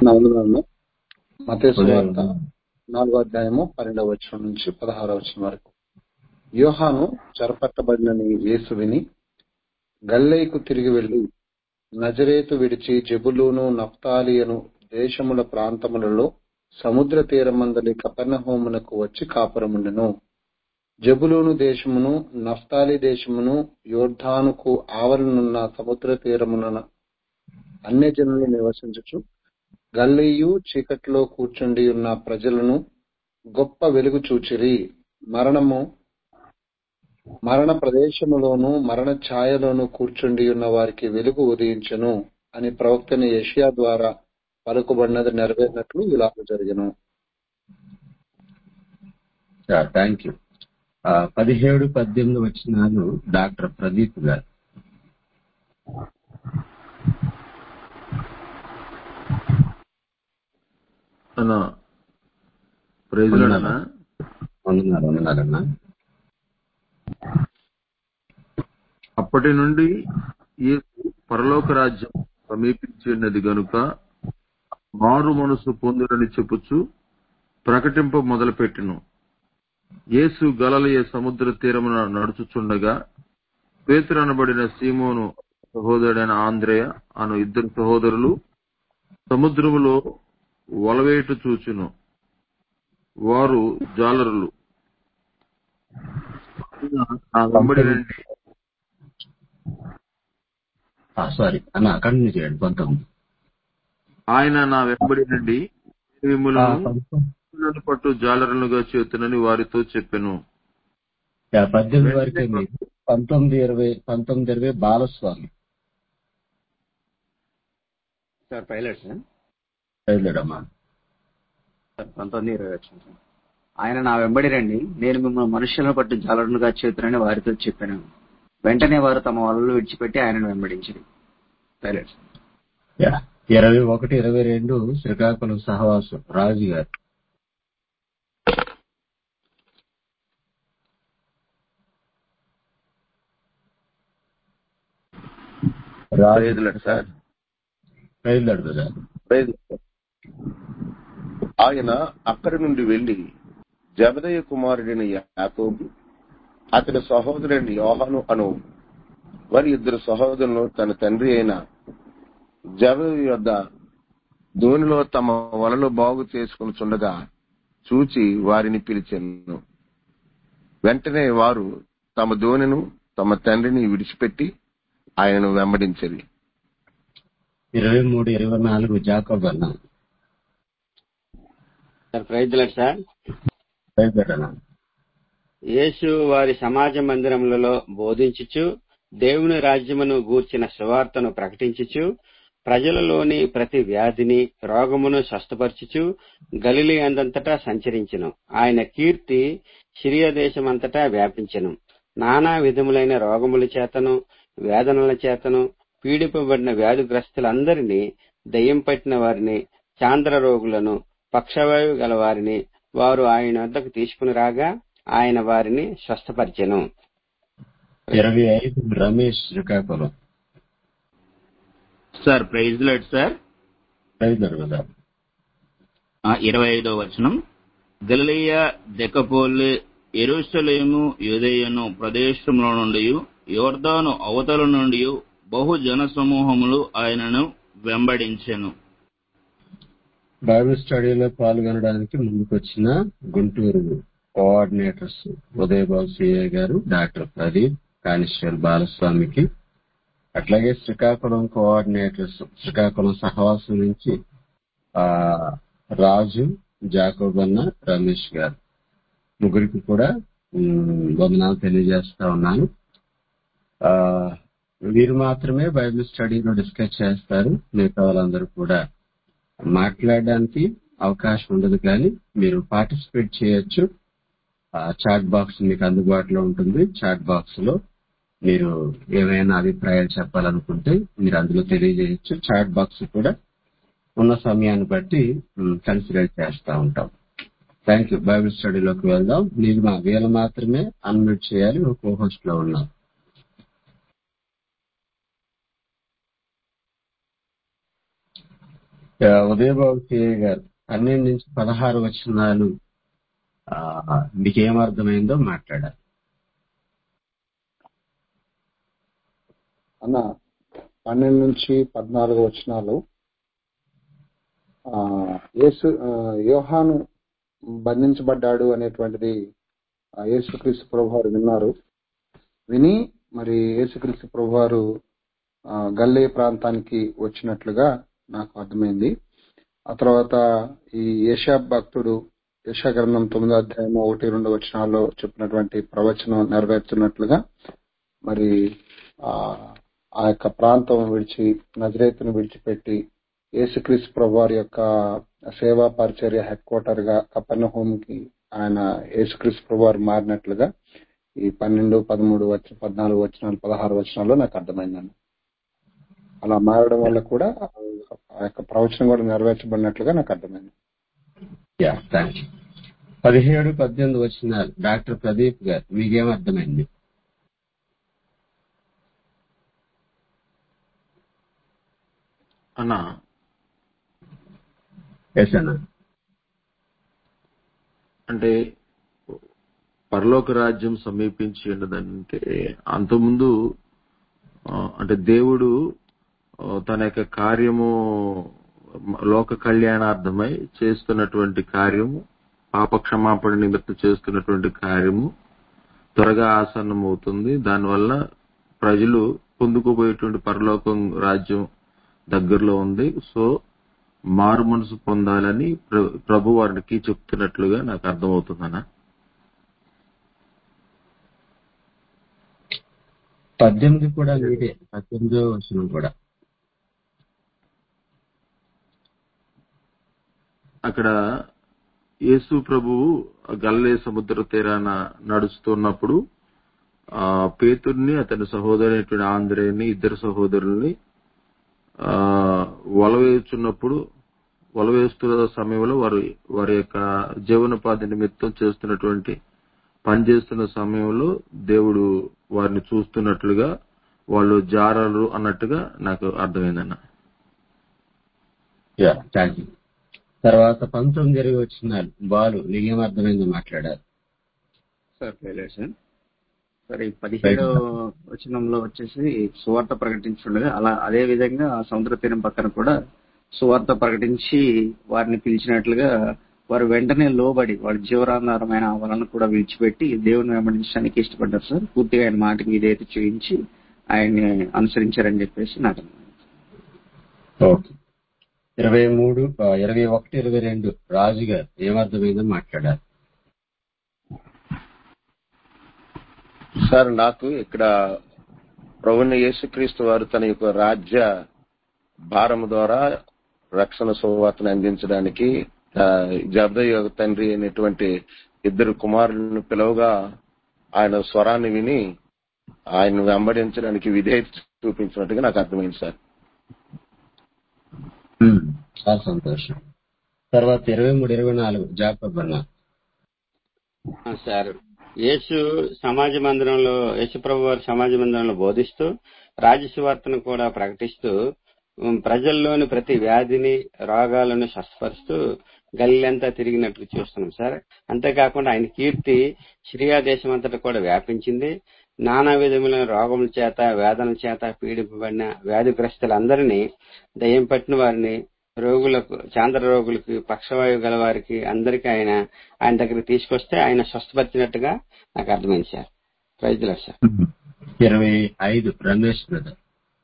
నవదనాలను మతేసు వార్త నాలుగో అధ్యాయము పన్నెండవ వచనం నుంచి పదహారవ వచనం వరకు యోహాను చెరపట్టబడినని యేసు విని గల్లేకు తిరిగి వెళ్లి నజరేతు విడిచి జబులూను నఫ్తాలియను దేశముల ప్రాంతములలో సముద్ర తీరమందలి కపెర్నహూమునకు వచ్చి కాపురముండెను జబులూను దేశమును నఫ్తాలి దేశమును యోర్ధానుకు ఆవలనున్న సముద్ర తీరమున అన్యజనులు నివసించుచు గల్లీయు చీకట్లో కూర్చుండి ఉన్న ప్రజలను గొప్ప వెలుగు చూచిరి మరణము మరణ ప్రదేశములోను మరణ ఛాయలోను కూర్చుండి ఉన్న వారికి వెలుగు ఉదయించెను అని ప్రవక్తని యెషయా ద్వారా పలుకుబడినది నెరవేరినట్లు ఇలాగ జరిగను థ్యాంక్ యూ పదిహేడు పద్దెనిమిది వచ్చినాలు డాక్టర్ ప్రదీప్ గారు అన్న ప్రైజ్లాడనా వందనాలు వందనాలన్నా అప్పటి నుండి యేసు పరలోక రాజ్యం సమీపించినది గనుక మారు మనసు పొందురని చెప్పుచు ప్రకటింప మొదలుపెట్టెను యేసు గలలయ సముద్ర తీరమున నడుచుచుండగా పేతురనబడిన సీమోను సహోదరుడైన ఆంధ్రేయ అను ఇద్దరు సహోదరులు సముద్రములో వలవేటు చూచును వారు జాలరులు నా వెంబడి రండి సారీ అన్న కంటిన్యూ చేయండి పంతొమ్మిది ఆయన నా వెంబడి రండి ఆ, మిమ్మల్ని పంతొమ్మిది. పట్టు జాలరులుగా చేతునని వారితో చెప్పెను యా, పద్దెనిమిది వరకే మీకు పంతొమ్మిది ఇరవై పంతొమ్మిది ఇరవై బాలస్వామి సార్ పైలట్ సార్ బయలుదేరమ్మా సార్ పంతొమ్మిది ఇరవై వచ్చింది సార్ ఆయన నా వెంబడి రండి నేను మిమ్మల్ని మనుషులను పట్టు జాలరులుగా చేతునని వారితో చెప్పాను వెంటనే వారు తమ వలలు విడిచిపెట్టి ఆయనను వెంబడించింది పైలట్ సార్ యా, ఇరవై ఒకటి ఇరవై రెండు శ్రీకాకుళం సహవాసం రాజు గారు రాజు ప్రైజ్లాడ్ సార్ బయలుదేరు బ్రదర్. ప్రైజ్ ఆయన అక్కడి నుండి వెళ్లి జబదయ్య కుమారుడైన యాకోబు అతని సహోదరుని యోహాను అను వారి ఇద్దరు సహోదరులను తన తండ్రి అయిన జబదయ్య యొద్ద ధోనిలో తమ వలలు బాగు చేసుకుని చుండగా చూచి వారిని పిలిచాను వెంటనే వారు తమ ధోనిను తమ తండ్రిని విడిచిపెట్టి ఆయనను వెంబడించరి ఇరవై మూడు ఇరవై నాలుగు జాకబ్ అన్న సార్ ప్రైజ్లాడ్ సార్ బయలుదేరన్నా యేసు వారి సమాజ మందిరములలో బోధించుచు దేవుని రాజ్యమును గూర్చిన సువార్తను ప్రకటించుచు ప్రజలలోని ప్రతి వ్యాధిని రోగమును స్వస్థపరచుచు గలిలి అందంతటా సంచరించెను ఆయన కీర్తి సిరియా దేశమంతటా వ్యాపించెను నానా విధములైన రోగముల చేతను వేదనల చేతను పీడిపబడిన వ్యాధిగ్రస్తులందరినీ దయ్యం పట్టిన వారిని చాంద్ర రోగులను పక్షవాయువు గల వారిని వారు ఆయన వద్దకు తీసుకుని రాగా ఆయన వారిని స్వస్థపరిచెను ఇరవై ఐదు Ramesh Srikakulam sir praise lord sir బయలుదేరు కదా ఆ, ఇరవై ఐదో వచనం గలిలయ దెకపోల్ ఎరుసలేము యూదయను ప్రదేశంలో నుండి యోర్దాను అవతల నుండి బహు జన సమూహములు ఆయనను వెంబడించెను బైబిల్ స్టడీలో పాల్గొనడానికి ముందుకొచ్చిన గుంటూరు కోఆర్డినేటర్స్ ఉదయబాబు సిఏ గారు డాక్టర్ ప్రదీప్ కానిస్టేబుల్ బాలస్వామికి అట్లాగే శ్రీకాకుళం కోఆర్డినేటర్స్ శ్రీకాకుళం సహవాసం నుంచి ఆ రాజు జాకోబన్న రమేష్ గారు ముగ్గురికి కూడా ఉమ్, వందనాలు తెలియజేస్తా ఉన్నాను ఆ వీరు మాత్రమే బైబిల్ స్టడీలో డిస్కస్ చేస్తారు మిగతా వాళ్ళందరూ కూడా మాట్లాడడానికి అవకాశం ఉండదు కానీ మీరు పార్టిసిపేట్ చేయొచ్చు చాట్ బాక్స్ మీకు అందుబాటులో ఉంటుంది చాట్ బాక్స్ లో మీరు ఏమైనా అభిప్రాయాలు చెప్పాలనుకుంటే మీరు అందులో తెలియజేయచ్చు చాట్ బాక్స్ కూడా ఉన్న సమయాన్ని బట్టి కన్సిడర్ చేస్తా ఉంటాం థ్యాంక్ యూ బైబిల్ స్టడీలోకి వెళ్దాం నీకు మా వీళ్ళు మాత్రమే అన్మ్యూట్ చేయాలి ఒక కో హోస్ట్ లో ఉన్నాం ఆ, ఉదయబాబు సిఐ గారు పన్నెండు నుంచి పదహారు వచనాలు ఆ, మీకు ఏమర్థమైందో మాట్లాడాలి అన్న పన్నెండు నుంచి పద్నాలుగు వచనాలు ఆ, యేసు ఆ, యోహాను బంధించబడ్డాడు అనేటువంటిది ఆ, యేసుక్రీస్తు ప్రభు వారు విన్నారు విని మరి యేసుక్రీస్తు ప్రభు వారు ఆ, గల్లే ప్రాంతానికి వచ్చినట్లుగా నాకు అర్థమైంది ఆ తర్వాత ఈ యశా భక్తుడు యశా గ్రంథం తొమ్మిదో అధ్యాయం ఒకటి రెండు వచనాల్లో చెప్పినటువంటి ప్రవచనం నెరవేర్చున్నట్లుగా మరి ఆ ఆ యొక్క ప్రాంతం విడిచి నజరేతును విడిచిపెట్టి యేసుక్రీస్తు ప్రభు వారి యొక్క సేవా పరిచర్య హెడ్ క్వార్టర్ గా కపర్ణ హోమ్ కి ఆయన యేసుక్రీస్తు ప్రభు వారు మారినట్లుగా ఈ పన్నెండు పదమూడు వచ్చ పద్నాలుగు వచనాలు పదహారు వచనాల్లో నాకు అర్థమైందండి అలా మారడం వల్ల కూడా ఆ యొక్క ప్రవచనం కూడా నెరవేర్చబడినట్లుగా నాకు అర్థమైంది యా థ్యాంక్ యూ పదిహేడు పద్దెనిమిది వచనాలు డాక్టర్ ప్రదీప్ గారు మీకేం అర్థమైంది అన్న ఎస్ అన్న అంటే పరలోక రాజ్యం సమీపించి ఉన్నదంటే అంతకుముందు ఆ, అంటే దేవుడు ఆ, తన యొక్క కార్యము లోక కళ్యాణార్థమై చేస్తున్నటువంటి కార్యము పాప క్షమాపణ నిమిత్తం చేస్తున్నటువంటి కార్యము త్వరగా ఆసన్నమవుతుంది దానివల్ల ప్రజలు పొందుకోబోయేటువంటి పరలోకం రాజ్యం దగ్గరలో ఉంది సో మారు మనసు పొందాలని ప్ర- ప్రభు వారికి చెప్తున్నట్లుగా నాకు అర్థమవుతుందన్న పద్దెనిమిది కూడా మీదే పద్దెనిమిదో వచనం కూడా అక్కడ యేసు ప్రభువు గల్లే సముద్ర తీరాన నడుస్తున్నప్పుడు ఆ పేతుర్ని అతని సహోదరైనటువంటి ఆంధ్రేని ఇద్దరు సహోదరుల్ని ఆ వల వేస్తున్నప్పుడు వల వేస్తున్న సమయంలో వారు వారి యొక్క జీవనోపాధి నిమిత్తం చేస్తున్నటువంటి పని చేస్తున్న సమయంలో దేవుడు వారిని చూస్తున్నట్లుగా వాళ్ళు జారరు అన్నట్టుగా నాకు అర్థమైందన్న యా థ్యాంక్ యూ తర్వాత పంతొమ్మిది ఇరవై వచ్చినాలు బాలు నీకేం అర్థమైందో మాట్లాడారు సార్ ప్రేలేట్ సార్ సరే ఈ పదిహేడో వచనంలో వచ్చేసి సువార్త ప్రకటించుండగా అలా అదే విధంగా ఆ సముద్ర తీరం పక్కన కూడా సువార్త ప్రకటించి వారిని పిలిచినట్లుగా వారు వెంటనే లోబడి వారి జీవరాధారమైన వలన కూడా విడిచిపెట్టి దేవుని వెంబడించడానికి ఇష్టపడ్డారు సార్ పూర్తిగా ఆయన మాటకి ఇదైతే చూయించి ఆయన్ని అనుసరించారని చెప్పేసి నాకు అర్థమైంది. ఓకే ఇరవై మూడు ఆ, ఇరవై ఒకటి ఇరవై రెండు రాజు గారు ఏమర్థమైందో మాట్లాడారు సార్ నాకు ఇక్కడ ప్రభుని యేసుక్రీస్తు వారు తన యొక్క రాజ్య భారము ద్వారా రక్షణ సువార్తను అందించడానికి ఆ, జబదయ్య యొక్క తండ్రి అయినటువంటి ఇద్దరు కుమారులను పిలవగా ఆయన స్వరాన్ని విని ఆయన వెంబడించడానికి విధేయత చూపించినట్టుగా నాకు అర్థమైంది సార్ ఉమ్, చాలా సంతోషం తర్వాత ఇరవై మూడు ఇరవై నాలుగు జాకబ్ అన్న ఆ, సార్ యేసు సమాజ మందిరంలో యేసు ప్రభు వారు సమాజ మందిరంలో బోధిస్తూ రాజసువార్తను కూడా ప్రకటిస్తూ ఉమ్, ప్రజల్లోని ప్రతి వ్యాధిని రోగాలను స్వస్థపరుస్తూ గల్లంతా తిరిగినట్లు చూస్తున్నాం సార్ అంతేకాకుండా ఆయన కీర్తి సిరియా దేశం అంతటా కూడా వ్యాపించింది నానా విధములైన రోగముల చేత వేదనల చేత పీడింపబడిన వ్యాధిగ్రస్తులందరినీ దయ్యం పట్టిన వారిని రోగులకు చాంద్ర రోగులకి పక్షవాయువు గల వారికి అందరికీ ఆయన ఆయన దగ్గరికి తీసుకొస్తే ఆయన స్వస్థపరిచినట్టుగా నాకు అర్థమైంది సార్ రైతులు సార్ ఇరవై ఐదు రమేష్ బ్రదర్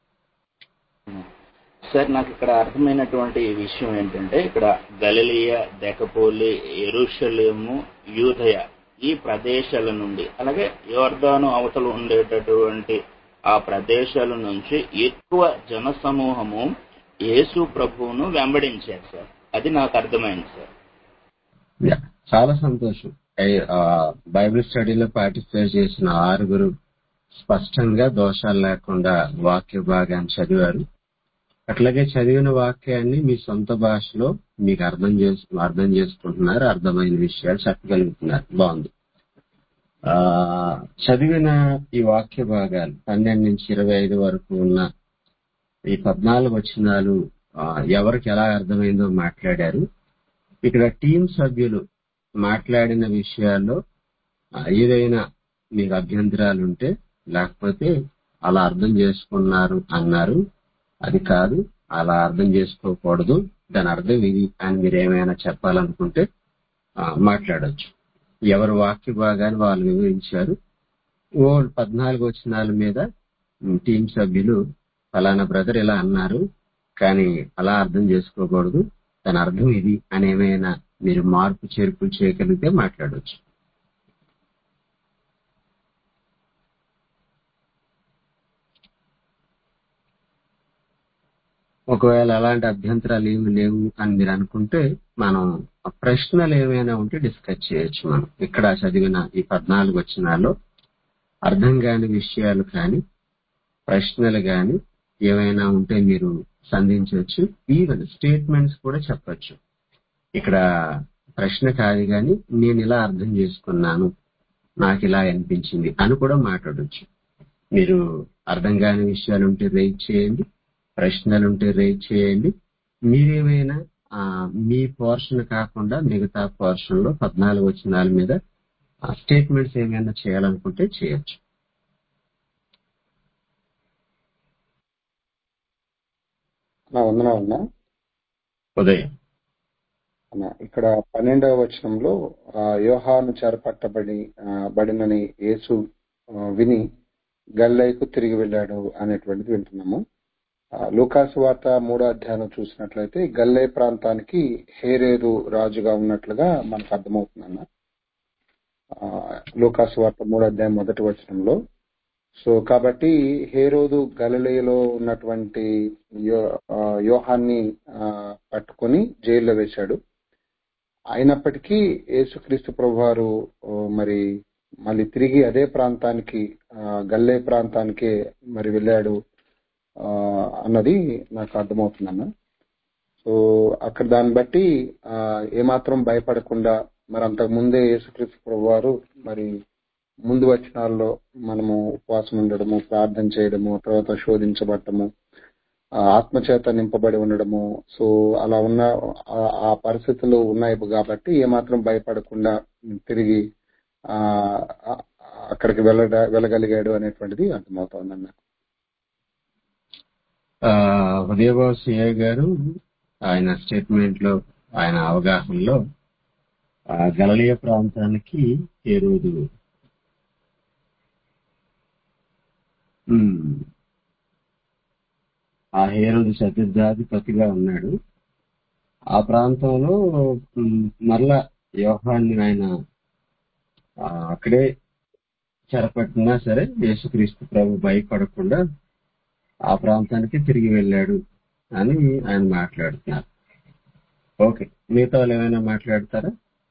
సార్ నాకు ఇక్కడ అర్థమైనటువంటి విషయం ఏంటంటే ఇక్కడ గలిలియ దెకపోలి ఎరుషలేము యూదయ ఈ ప్రదేశాల నుండి అలాగే యోర్దాను అవతల ఉండేటటువంటి ఆ ప్రదేశాల నుంచి ఎక్కువ జనసమూహము యేసు ప్రభువును వెంబడించారు సార్ అది నాకు అర్థమైంది సార్ యా, చాలా సంతోషం ఐ- ఆ, బైబిల్ స్టడీలో పార్టిసిపేట్ చేసిన ఆరుగురు స్పష్టంగా దోషాలు లేకుండా వాక్య భాగాన్ని చదివారు అట్లాగే చదివిన వాక్యాన్ని మీ సొంత భాషలో మీకు అర్థం చేసు అర్థం చేసుకుంటున్నారు అర్థమైన విషయాలు చెప్పగలుగుతున్నారు బాగుంది ఆ చదివిన ఈ వాక్య భాగాలు పన్నెండు నుంచి ఇరవై ఐదు వరకు ఉన్న ఈ పద్నాలుగు వచనాలు ఆ, ఎవరికి ఎలా అర్థమైందో మాట్లాడారు ఇక్కడ టీం సభ్యులు మాట్లాడిన విషయాల్లో ఆ, ఏదైనా మీకు అభ్యంతరాలు ఉంటే లేకపోతే అలా అర్థం చేసుకున్నారు అన్నారు అది కాదు అలా అర్థం చేసుకోకూడదు దాని అర్థం ఇది అని మీరు ఏమైనా చెప్పాలనుకుంటే ఆ, మాట్లాడొచ్చు ఎవరి వాక్య భాగాన్ని వాళ్ళు వివరించారు ఓ పద్నాలుగు వచనాల మీద ఉమ్, టీం సభ్యులు ఫలానా బ్రదర్ ఇలా అన్నారు కానీ అలా అర్థం చేసుకోకూడదు దాని అర్థం ఇది అని ఏమైనా మీరు మార్పు చేర్పులు చేయగలిగితే మాట్లాడొచ్చు ఒకవేళ అలాంటి అభ్యంతరాలు ఏమి లేవు అని మీరు అనుకుంటే మనం ఆ ప్రశ్నలు ఏమైనా ఉంటే డిస్కస్ చేయొచ్చు మనం ఇక్కడ చదివిన ఈ పద్నాలుగు వచనాల్లో అర్థం కాని విషయాలు కానీ ప్రశ్నలు కానీ ఏమైనా ఉంటే మీరు సంధించవచ్చు ఈవెన్ స్టేట్మెంట్స్ కూడా చెప్పొచ్చు ఇక్కడ ప్రశ్న కాదు కానీ నేను ఇలా అర్థం చేసుకున్నాను నాకు ఇలా అనిపించింది అని కూడా మాట్లాడొచ్చు మీరు అర్థం కాని విషయాలు ఉంటే రేట్ చేయండి ప్రశ్నలు ఉంటే రేట్ చేయండి మీరేమైనా ఆ, మీ పోర్షన్ కాకుండా మిగతా పోర్షన్ లో పద్నాలుగు వచనాల మీద స్టేట్మెంట్స్ ఏమైనా చేయాలనుకుంటే చేయొచ్చు నా వందన ఉన్నా ఉదయం అన్న ఇక్కడ పన్నెండవ వచనంలో ఆ, యోహాను చెరపట్టబడి ఆ, బడినని యేసు ఆ, విని గల్లైకు తిరిగి వెళ్ళాడు అనేటువంటిది వింటున్నాము ఆ, లూకాసు వార్త మూడో అధ్యాయం చూసినట్లయితే గల్లై ప్రాంతానికి హేరేదు రాజుగా ఉన్నట్లుగా మనకు అర్థమవుతుందన్న ఆ, లూకాసు వార్త మూడో అధ్యాయం మొదటి వచనంలో సో కాబట్టి హేరోదు గలిలయలో ఉన్నటువంటి యో- ఆ, యోహాన్ని ఆ, పట్టుకొని జైల్లో వేశాడు అయినప్పటికీ యేసుక్రీస్తు ప్రభు వారు ఓ, మరి మళ్ళీ తిరిగి అదే ప్రాంతానికి ఆ, గల్లే ప్రాంతానికే మరి వెళ్ళాడు ఆ, అన్నది నాకు అర్థమవుతుందన్న సో అక్కడ దాన్ని బట్టి ఆ, ఏమాత్రం భయపడకుండా మరి అంతకు ముందే యేసుక్రీస్తు ప్రభు వారు మరి ముందు వచనాల్లో మనము ఉపవాసం ఉండడము ప్రార్థన చేయడము తర్వాత శోధించబడటము ఆ, ఆత్మచేత నింపబడి ఉండడము సో అలా ఉన్న ఆ- ఆ పరిస్థితులు ఉన్నాయి కాబట్టి ఏమాత్రం భయపడకుండా తిరిగి ఆ ఆ- అక్కడికి వెళ్ళ వెళ్ళగలిగాడు అనేటువంటిది అర్థమవుతోందన్న ఆ, ఉదయబాబు సిఐ గారు ఆయన స్టేట్మెంట్ లో ఆయన అవగాహనలో ఆ గలలియ ప్రాంతానికి ఏ రోజు ఉమ్, ఆ హేరోదు శతాధిపతిగా ఉన్నాడు ఆ ప్రాంతంలో ఉమ్, మరలా యోహాన్ని ఆయన ఆ, అక్కడే చెరపట్టినా సరే యేసుక్రీస్తు ప్రభు భయపడకుండా ఆ ప్రాంతానికి తిరిగి వెళ్ళాడు అని ఆయన మాట్లాడుతున్నారు ఓకే మిగతా వాళ్ళు ఏమైనా మాట్లాడతారా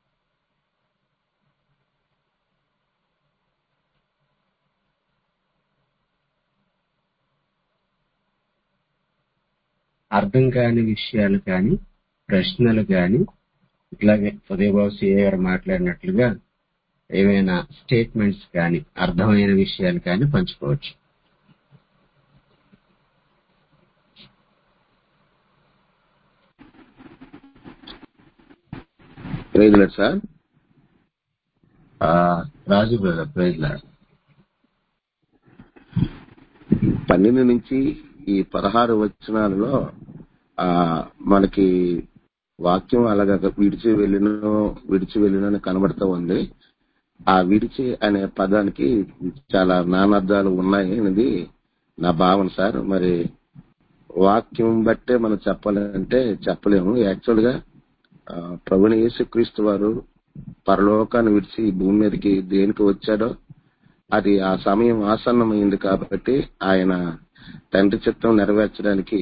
అర్థం కాని విషయాలు కానీ ప్రశ్నలు కానీ ఇట్లాగే ఉదయబాబు సిఏ గారు మాట్లాడినట్లుగా ఏమైనా స్టేట్మెంట్స్ కానీ అర్థమైన విషయాలు కానీ పంచుకోవచ్చు ప్రైజ్లాడ్ సార్ ఆ, రాజు బ్రదర్ ప్రైజ్ లార్డ్. పన్నెండు నుంచి ఈ పదహారు వచనాలలో ఆ మనకి వాక్యం అలాగా విడిచి వెళ్ళిన విడిచి వెళ్ళిన కనబడుతూ ఉంది ఆ విడిచి అనే పదానికి చాలా నానార్థాలు ఉన్నాయి అనేది నా భావన సార్ మరి వాక్యం బట్టే మనం చెప్పాలంటే చెప్పలేము యాక్చువల్ గా ఆ, ప్రభుని యేసుక్రీస్తు వారు పరలోకాన్ని విడిచి ఈ భూమి మీదకి దేనికి వచ్చాడో అది ఆ సమయం ఆసన్నమైంది కాబట్టి ఆయన తండ్రి చిత్తం నెరవేర్చడానికి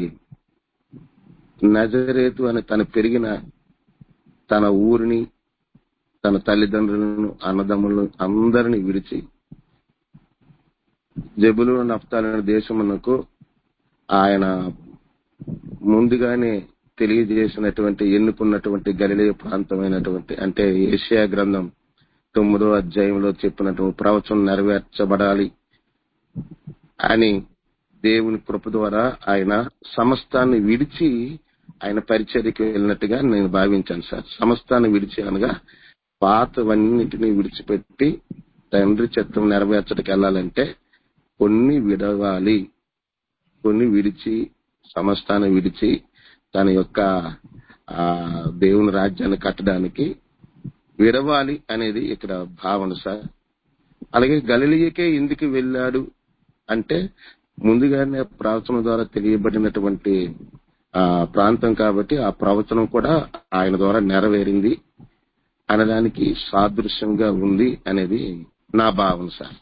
నజరేతు అని తను పెరిగిన తన ఊరిని తన తల్లిదండ్రులను అన్నదమ్ములను అందరిని విడిచి జబులు నఫ్తాలైన దేశమునకు ఆయన ముందుగానే తెలియజేసినటువంటి ఎన్నుకున్నటువంటి గలిలయ ప్రాంతమైనటువంటి అంటే ఏషియా గ్రంథం తొమ్మిదో అధ్యాయంలో చెప్పినటువంటి ప్రవచనం నెరవేర్చబడాలి అని దేవుని కృప ద్వారా ఆయన సమస్తాన్ని విడిచి ఆయన పరిచర్యకి వెళ్ళినట్టుగా నేను భావించాను సార్ సమస్తాన్ని విడిచి అనగా పాతవన్నిటిని విడిచిపెట్టి తండ్రి చిత్తం నెరవేర్చడానికి వెళ్ళాలంటే కొన్ని విడవాలి కొన్ని విడిచి సమస్తాన్ని విడిచి తన యొక్క ఆ దేవుని రాజ్యాన్ని కట్టడానికి విడవాలి అనేది ఇక్కడ భావన సార్ అలాగే గలిలియకే ఎందుకు వెళ్ళాడు అంటే ముందుగానే ప్రవచనం ద్వారా తెలియబడినటువంటి ఆ ప్రాంతం కాబట్టి ఆ ప్రవచనం కూడా ఆయన ద్వారా నెరవేరింది అనడానికి సాదృశ్యంగా ఉంది అనేది నా భావన సార్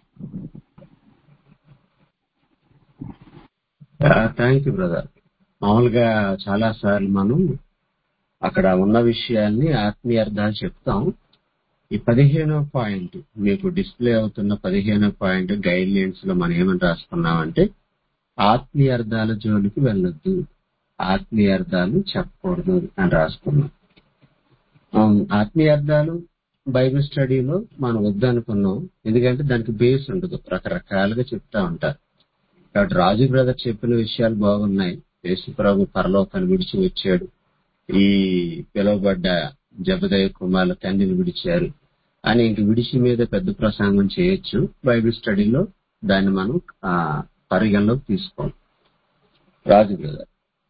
థ్యాంక్ యూ బ్రదర్ మామూలుగా చాలా సార్లు మనం అక్కడ ఉన్న విషయాల్ని ఆత్మీయ అర్థాలు చెప్తాం ఈ పదిహేనో పాయింట్ మీకు డిస్ప్లే అవుతున్న పదిహేనో పాయింట్ గైడ్ లైన్స్ లో మనం ఏమని రాసుకున్నామంటే ఆత్మీయ అర్థాల జోలికి వెళ్ళొద్దు ఆత్మీయ అర్థాలు చెప్పకూడదు అని రాసుకున్నాం అవును, ఆత్మీయ అర్థాలు బైబిల్ స్టడీలో మనం వద్దనుకున్నాం ఎందుకంటే దానికి బేస్ ఉండదు రకరకాలుగా చెప్తా ఉంటారు కాబట్టి రాజు బ్రదర్ చెప్పిన విషయాలు బాగున్నాయి యేసు ప్రభు పరలోకాన్ని విడిచి వచ్చాడు ఈ పిలువబడ్డ జబదయ కుమార్ల తండ్రిని విడిచారు అని ఇంక విడిచి మీద పెద్ద ప్రసంగం చేయొచ్చు బైబిల్ స్టడీలో దాన్ని మనం ఆ, పరిగణలోకి తీసుకోం రాజు బ్రదర్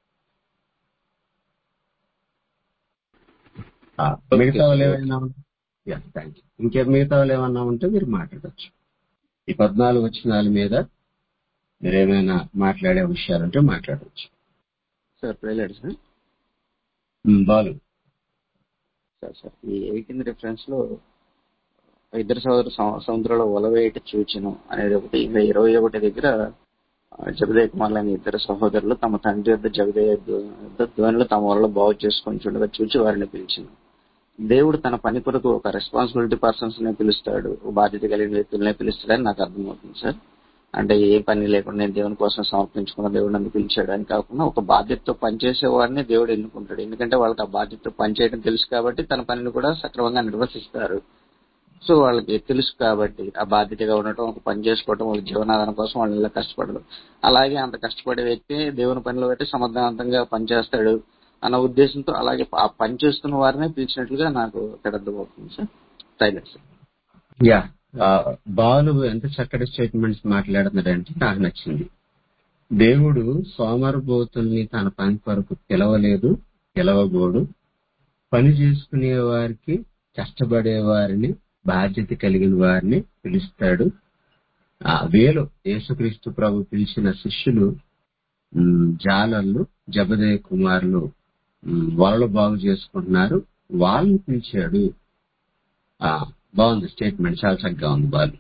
ఆ, మిగతా వాళ్ళు ఏమైనా థ్యాంక్ యూ ఇంకే మిగతా వాళ్ళు ఏమన్నా ఉంటే మీరు మాట్లాడచ్చు ఈ పద్నాలుగు వచ్చినాల మీద మీరు ఏమైనా మాట్లాడే విషయాలుంటే మాట్లాడవచ్చు sir praise lord sir um, Balu sir sir ఈ ఎయిటీన్ రిఫరెన్స్ లో ఇద్దరు సోదరు సం- సముద్రంలో వలవేయట చూచెను అనేది ఒకటి ఇంకా ఇరవై ఒకటి దగ్గర ఆ, జబదయ్య కుమారులు అనే ఇద్దరు సహోదరులు తమ తండ్రి యొద్ద జబదయ్య యొద్ద ధ్వనులు తమ వల్ల బాగు చేసుకొని చూడగా చూచి వారిని పిలిచింది దేవుడు తన పని కొరకు ఒక రెస్పాన్సిబిలిటీ పర్సన్స్ నే పిలుస్తాడు ఒక బాధ్యత కలిగిన వ్యక్తులనే పిలుస్తాడని నాకు అర్థమవుతుంది సార్ అంటే ఏ పని లేకుండా నేను దేవుని కోసం సమర్పించుకున్న దేవుడు నన్ను పిలిచాడు అని కాకుండా ఒక బాధ్యతతో పనిచేసే వారిని దేవుడు ఎన్నుకుంటాడు ఎందుకంటే వాళ్ళకి ఆ బాధ్యతతో పనిచేయడం తెలుసు కాబట్టి తన పనిని కూడా సక్రమంగా నిర్వర్తిస్తారు సో వాళ్ళకి తెలుసు కాబట్టి ఆ బాధ్యతగా ఉండటం ఒక పని చేసుకోవటం ఒక జీవనాధారం కోసం వాళ్ళు ఇలా కష్టపడరు అలాగే అంత కష్టపడే వ్యక్తి దేవుని పనిలో పెట్టి సమర్థవంతంగా పనిచేస్తాడు అన్న ఉద్దేశంతో అలాగే ఆ పని చేస్తున్న వారినే పిలిచినట్లుగా నాకు ఇక్కడ అర్థమవుతుంది సార్ టైలర్ సార్ యా ఆ, బాలు ఎంత చక్కటి స్టేట్మెంట్స్ మాట్లాడుతున్నాడంటే నాకు నచ్చింది దేవుడు సోమరబోతుల్ని తన పని కొరకు పిలవలేదు పిలవబోడు పని చేసుకునే వారికి కష్టపడే వారిని బాధ్యత కలిగిన వారిని పిలుస్తాడు ఆ వేలు యేసుక్రీస్తు ప్రభు పిలిచిన శిష్యులు ఉమ్, జాలర్లు జబదయ కుమారులు ఉమ్, వలలు బాగు చేసుకుంటున్నారు వాళ్ళని పిలిచాడు ఆ బాగుంది స్టేట్మెంట్ చాలా చక్కగా ఉంది బాలు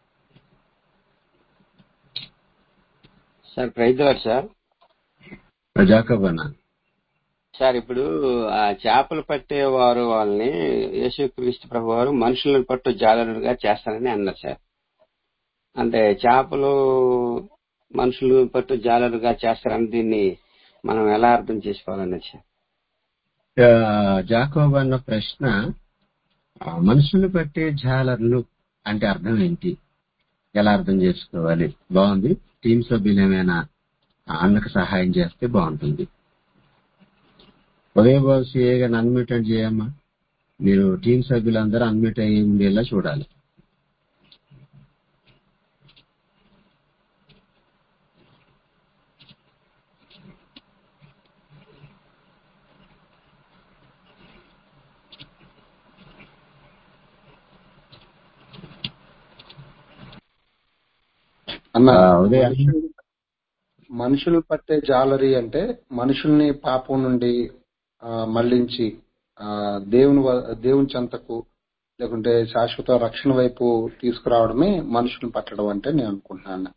సార్ ప్రైజ్ సార్ ప్రజాకబన సార్ ఇప్పుడు ఆ చేపలు పట్టేవారు వాళ్ళని యేసుక్రీస్తు ప్రభు వారు మనుషులను పట్టు జాలరులుగా చేస్తారని అన్నారు సార్ అంటే చేపలు మనుషులు పట్టు జాలరుగా చేస్తారని దీన్ని మనం ఎలా అర్థం చేసుకోవాలన్నది సార్ జాకోబ్ అన్న ప్రశ్న ఆ, మనుషులు పట్టే జాలర్లు అంటే అర్థం ఏంటి ఎలా అర్థం చేసుకోవాలి బాగుంది టీం సభ్యులు ఏమైనా అన్నకు సహాయం చేస్తే బాగుంటుంది ఉదయబాబు సిఏ గారిని అన్మ్యూట్ అని చేయమ్మా మీరు టీం సభ్యులందరూ అన్మ్యూట్ అయ్యి ఉండేలా చూడాలి అన్న ఆ, ఉదయ్ మనుషులు మనుషులు పట్టే జాలరీ అంటే మనుషుల్ని పాపం నుండి ఆ, మళ్లించి ఆ, దేవుని వ- దేవుని చెంతకు లేకుంటే శాశ్వత రక్షణ వైపు తీసుకురావడమే మనుషులను పట్టడం అంటే నేను అనుకుంటున్నాను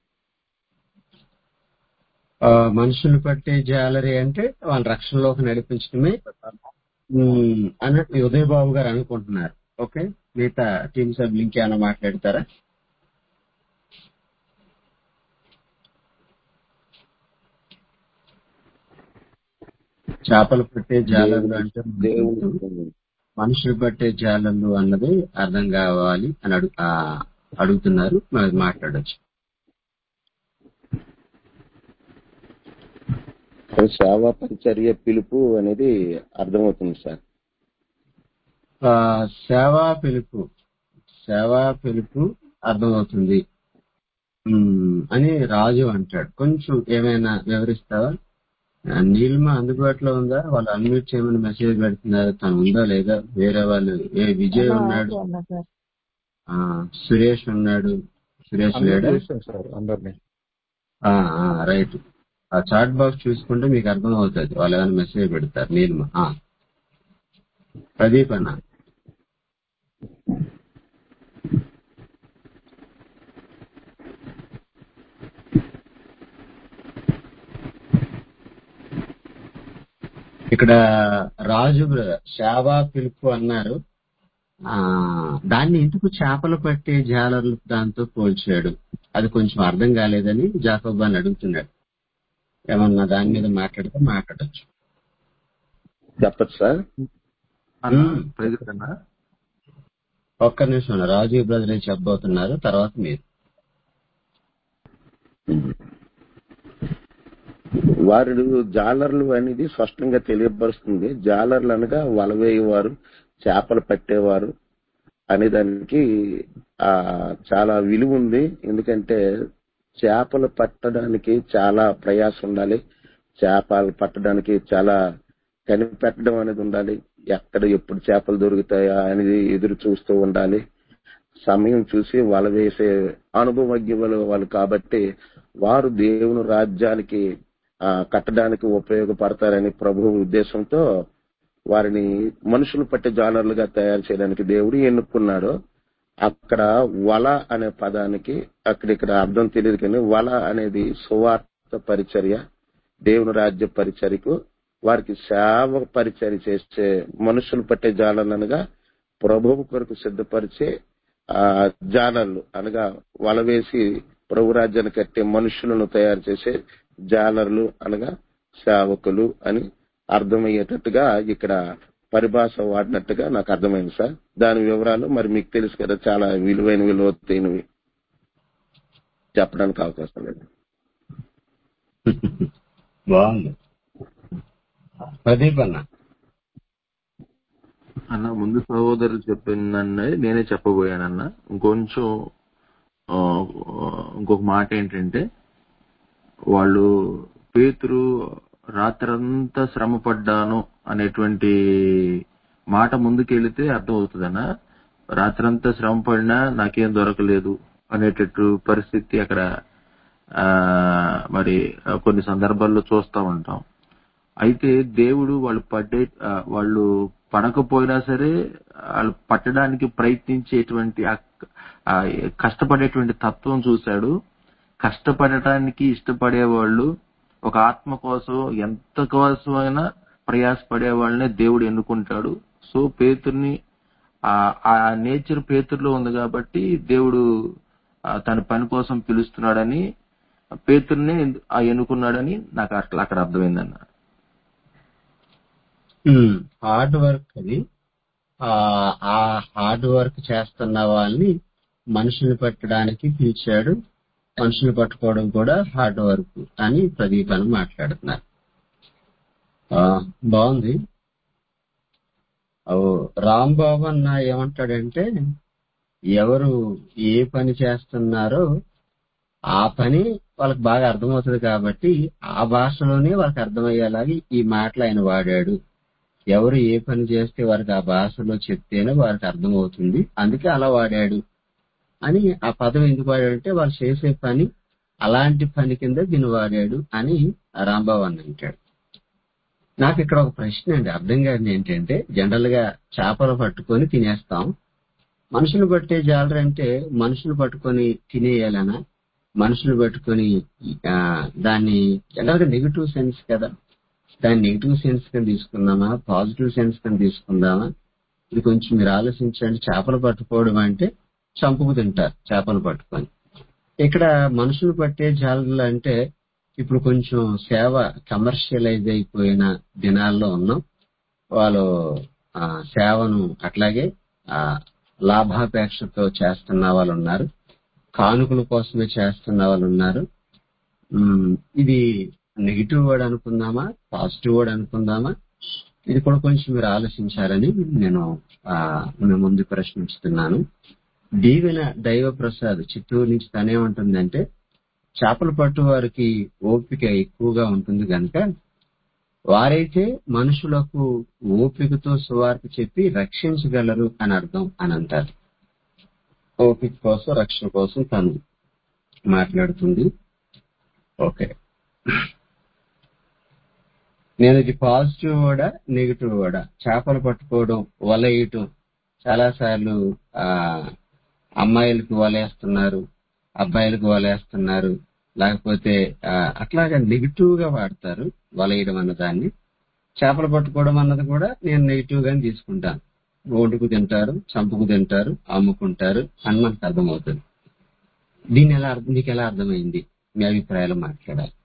ఆ, మనుషులు పట్టే జాలరీ అంటే వాళ్ళ రక్షణలోకి నడిపించడమే ఉమ్, అన్నట్టు ఉదయ్ బాబు గారు అనుకుంటున్నారు ఓకే మిగతా టీం సభ్యులు ఇంకేమైనా మాట్లాడతారా చేపలు పట్టే జాలర్లు అంటే మనకు తెలుసు. దేవుని మనుషులు పట్టే జాలర్లు అన్నది అర్థం కావాలి అని అడుగు ఆ, అడుగుతున్నారు మనం మాట్లాడొచ్చు సేవా పరిచర్య పిలుపు అనేది అర్థమవుతుంది సార్ ఆ, సేవా పిలుపు సేవా పిలుపు అర్థమవుతుంది ఉమ్, అని రాజు అంటాడు కొంచెం ఏమైనా వివరిస్తావా ఆ, నీలిమ అందుబాటులో ఉందా వాళ్ళు అన్మ్యూట్ చేయమని మెసేజ్ పెడుతున్నారు తను ఉందా లేదా వేరే వాళ్ళు ఏ విజయ్ అన్నా ఉన్నాడు ఓకే అన్నా సార్ ఆ, సురేష్ ఉన్నాడు సురేష్ అన్మ్యూట్ లేడా చేశాను సార్ అందరినీ ఆ, ఆ, రైట్ ఆ చాట్ బాక్స్ చూసుకుంటే మీకు అర్థం అవుతుంది వాళ్ళు ఏమైనా మెసేజ్ పెడతారు నీలిమ ఆ, ప్రదీప్ అన్న ఇక్కడ రాజు బ్రదర్ శావా పిలుపు అన్నారు ఆ దాన్ని ఎందుకు చేపలు పట్టే జాలర్లు దాంతో పోల్చాడు అది కొంచెం అర్థం కాలేదని జాకబ్ అని అడుగుతున్నాడు ఏమన్నా దాని మీద మాట్లాడితే మాట్లాడచ్చు చెప్పచ్చు సార్ అన్న మ్మ్. ప్రైజ్ అన్న ఒక్క నిమిషం రాజు బ్రదర్ చెప్పబోతున్నారు తర్వాత మీరు వారు జాలర్లు అనేది స్పష్టంగా తెలియపరుస్తుంది జాలర్లు అనగా వలవేయవారు చేపలు పట్టేవారు అనే దానికి ఆ చాలా విలువ ఉంది ఎందుకంటే చేపలు పట్టడానికి చాలా ప్రయాసం ఉండాలి చేపలు పట్టడానికి చాలా కనిపెట్టడం అనేది ఉండాలి ఎక్కడ ఎప్పుడు చేపలు దొరుకుతాయా అనేది ఎదురు చూస్తూ ఉండాలి సమయం చూసి వల వేసే అనుభవజ్ఞులు వాళ్ళు కాబట్టి వారు దేవుని రాజ్యానికి ఆ, కట్టడానికి ఉపయోగపడతారని ప్రభు ఉద్దేశంతో వారిని మనుషులు పట్టే జాలర్లుగా తయారు చేయడానికి దేవుడు ఎన్నుకున్నాడు అక్కడ వల అనే పదానికి అక్కడ ఇక్కడ అర్థం తెలియదు కానీ వల అనేది సువార్త పరిచర్య దేవుని రాజ్య పరిచర్యకు వారికి సేవ పరిచర్య చేసే మనుషులు పట్టే జాలర్లనగా ప్రభువు కొరకు సిద్ధపరిచే ఆ జాలర్లు అనగా వల వేసి ప్రభు రాజ్యాన్ని కట్టే మనుషులను తయారు చేసే జాలర్లు అనగా సేవకులు అని అర్థమయ్యేటట్టుగా ఇక్కడ పరిభాష వాడినట్టుగా నాకు అర్థమైంది సార్ దాని వివరాలు మరి మీకు తెలుసు కదా చాలా విలువైన విలువైనవి చెప్పడానికి అవకాశం లేదు బాగుంది ప్రదీప్ అన్న అన్న ముందు సహోదరులు చెప్పిందన్న నేనే చెప్పబోయానన్న ఇంకొంచెం ఆ, ఇంకొక మాట ఏంటంటే వాళ్ళు పేతురు రాత్రంతా శ్రమ పడ్డాను అనేటువంటి మాట ముందుకెళ్తే అర్థం అవుతుందన్న రాత్రంతా శ్రమ పడినా నాకేం దొరకలేదు అనేటట్టు పరిస్థితి అక్కడ ఆ మరి కొన్ని సందర్భాల్లో చూస్తా ఉంటాం అయితే దేవుడు వాళ్ళు పడ్డే ఆ, వాళ్ళు పడకపోయినా సరే వాళ్ళు పట్టడానికి ప్రయత్నించేటువంటి ఆ- ఆ కష్టపడేటువంటి తత్వం చూశాడు కష్టపడటానికి ఇష్టపడే వాళ్ళు ఒక ఆత్మ కోసం ఎంత కోసమైనా ప్రయాసపడే వాళ్ళనే దేవుడు ఎన్నుకుంటాడు సో పేతుర్ని ఆ ఆ నేచర్ పేతుర్లో ఉంది కాబట్టి దేవుడు ఆ, తన పని కోసం పిలుస్తున్నాడని పేతుర్ని ఆ ఎన్నుకున్నాడని నాకు అట్లా అక్కడ అర్థమైందన్న హార్డ్ వర్క్ అది ఆ ఆ హార్డ్ వర్క్ చేస్తున్న వాళ్ళని మనుషుల్ని పట్టడానికి పిలిచాడు మనుషుల్ని పట్టుకోవడం కూడా హార్డ్ వర్క్ అని ప్రదీప్ అని మాట్లాడుతున్నారు ఆ, బాగుంది ఓ రాంబాబు అన్న ఏమంటాడంటే ఎవరు ఏ పని చేస్తున్నారో ఆ పని వాళ్ళకి బాగా అర్థమవుతుంది కాబట్టి ఆ భాషలోనే వాళ్ళకి అర్థమయ్యేలాగా ఈ మాటలు ఆయన వాడాడు ఎవరు ఏ పని చేస్తే వారికి ఆ భాషలో చెప్తేనే వారికి అర్థమవుతుంది అందుకే అలా వాడాడు అని ఆ పదం ఎందుకు వాడాడంటే వాళ్ళు చేసే పని అలాంటి పని కింద దీన్ని వాడాడు అని ఆ రాంబాబు అన్న అంటాడు నాకు ఇక్కడ ఒక ప్రశ్న అండి అర్థం కాదు ఏంటంటే జనరల్ గా చేపలు పట్టుకొని తినేస్తాం మనుషులు పట్టే జాలరు అంటే మనుషులు పట్టుకొని తినేయాలనా మనుషులు పట్టుకొని ఆ, దాన్ని జనరల్ గా నెగిటివ్ సెన్స్ కదా దాన్ని నెగిటివ్ సెన్స్ కింద తీసుకుందామా పాజిటివ్ సెన్స్ కింద తీసుకుందామా ఇది కొంచెం మీరు ఆలోచించండి చేపలు పట్టుకోవడం అంటే చంపుకు తింటారు చేపలు పట్టుకొని ఇక్కడ మనుషులు పట్టే జాలర్లు అంటే ఇప్పుడు కొంచెం సేవ కమర్షియలైజ్ అయిపోయిన దినాల్లో ఉన్నాం వాళ్ళు ఆ, సేవను అట్లాగే ఆ, లాభాపేక్షతో చేస్తున్న వాళ్ళు ఉన్నారు కానుకల కోసమే చేస్తున్న వాళ్ళు ఉన్నారు ఉమ్, ఇది నెగిటివ్ వర్డ్ అనుకుందామా పాజిటివ్ వర్డ్ అనుకుందామా ఇది కూడా కొంచెం మీరు ఆలోచించాలని నేను ఆ, మీ ముందు ప్రశ్నిస్తున్నాను దీవెన దైవ ప్రసాద్ చిత్తూరు నుంచి తనేమంటుందంటే చేపలు పట్టు వారికి ఓపిక ఎక్కువగా ఉంటుంది కనుక వారైతే మనుషులకు ఓపికతో సువార్త చెప్పి రక్షించగలరు అని అర్థం అని అంటారు ఓపిక కోసం రక్షణ కోసం తను మాట్లాడుతుంది ఓకే నేను ఇది పాజిటివ్ కూడా నెగిటివ్ కూడా చేపలు పట్టుకోవడం వల వేయటం చాలా సార్లు ఆ అమ్మాయిలకు వలేస్తున్నారు అబ్బాయిలకు వలేస్తున్నారు లేకపోతే ఆ, అట్లాగా నెగిటివ్ గా వాడతారు వలయడం అన్న దాన్ని చేపలు పట్టుకోవడం అన్నది కూడా నేను నెగిటివ్ గానే తీసుకుంటాను వండుకు తింటారు చంపుకు తింటారు అమ్ముకుంటారు అని మనకు అర్థమవుతుంది దీన్ని ఎలా అర్థం మీకు ఎలా అర్థమైంది మీ అభిప్రాయాలు మాట్లాడాలి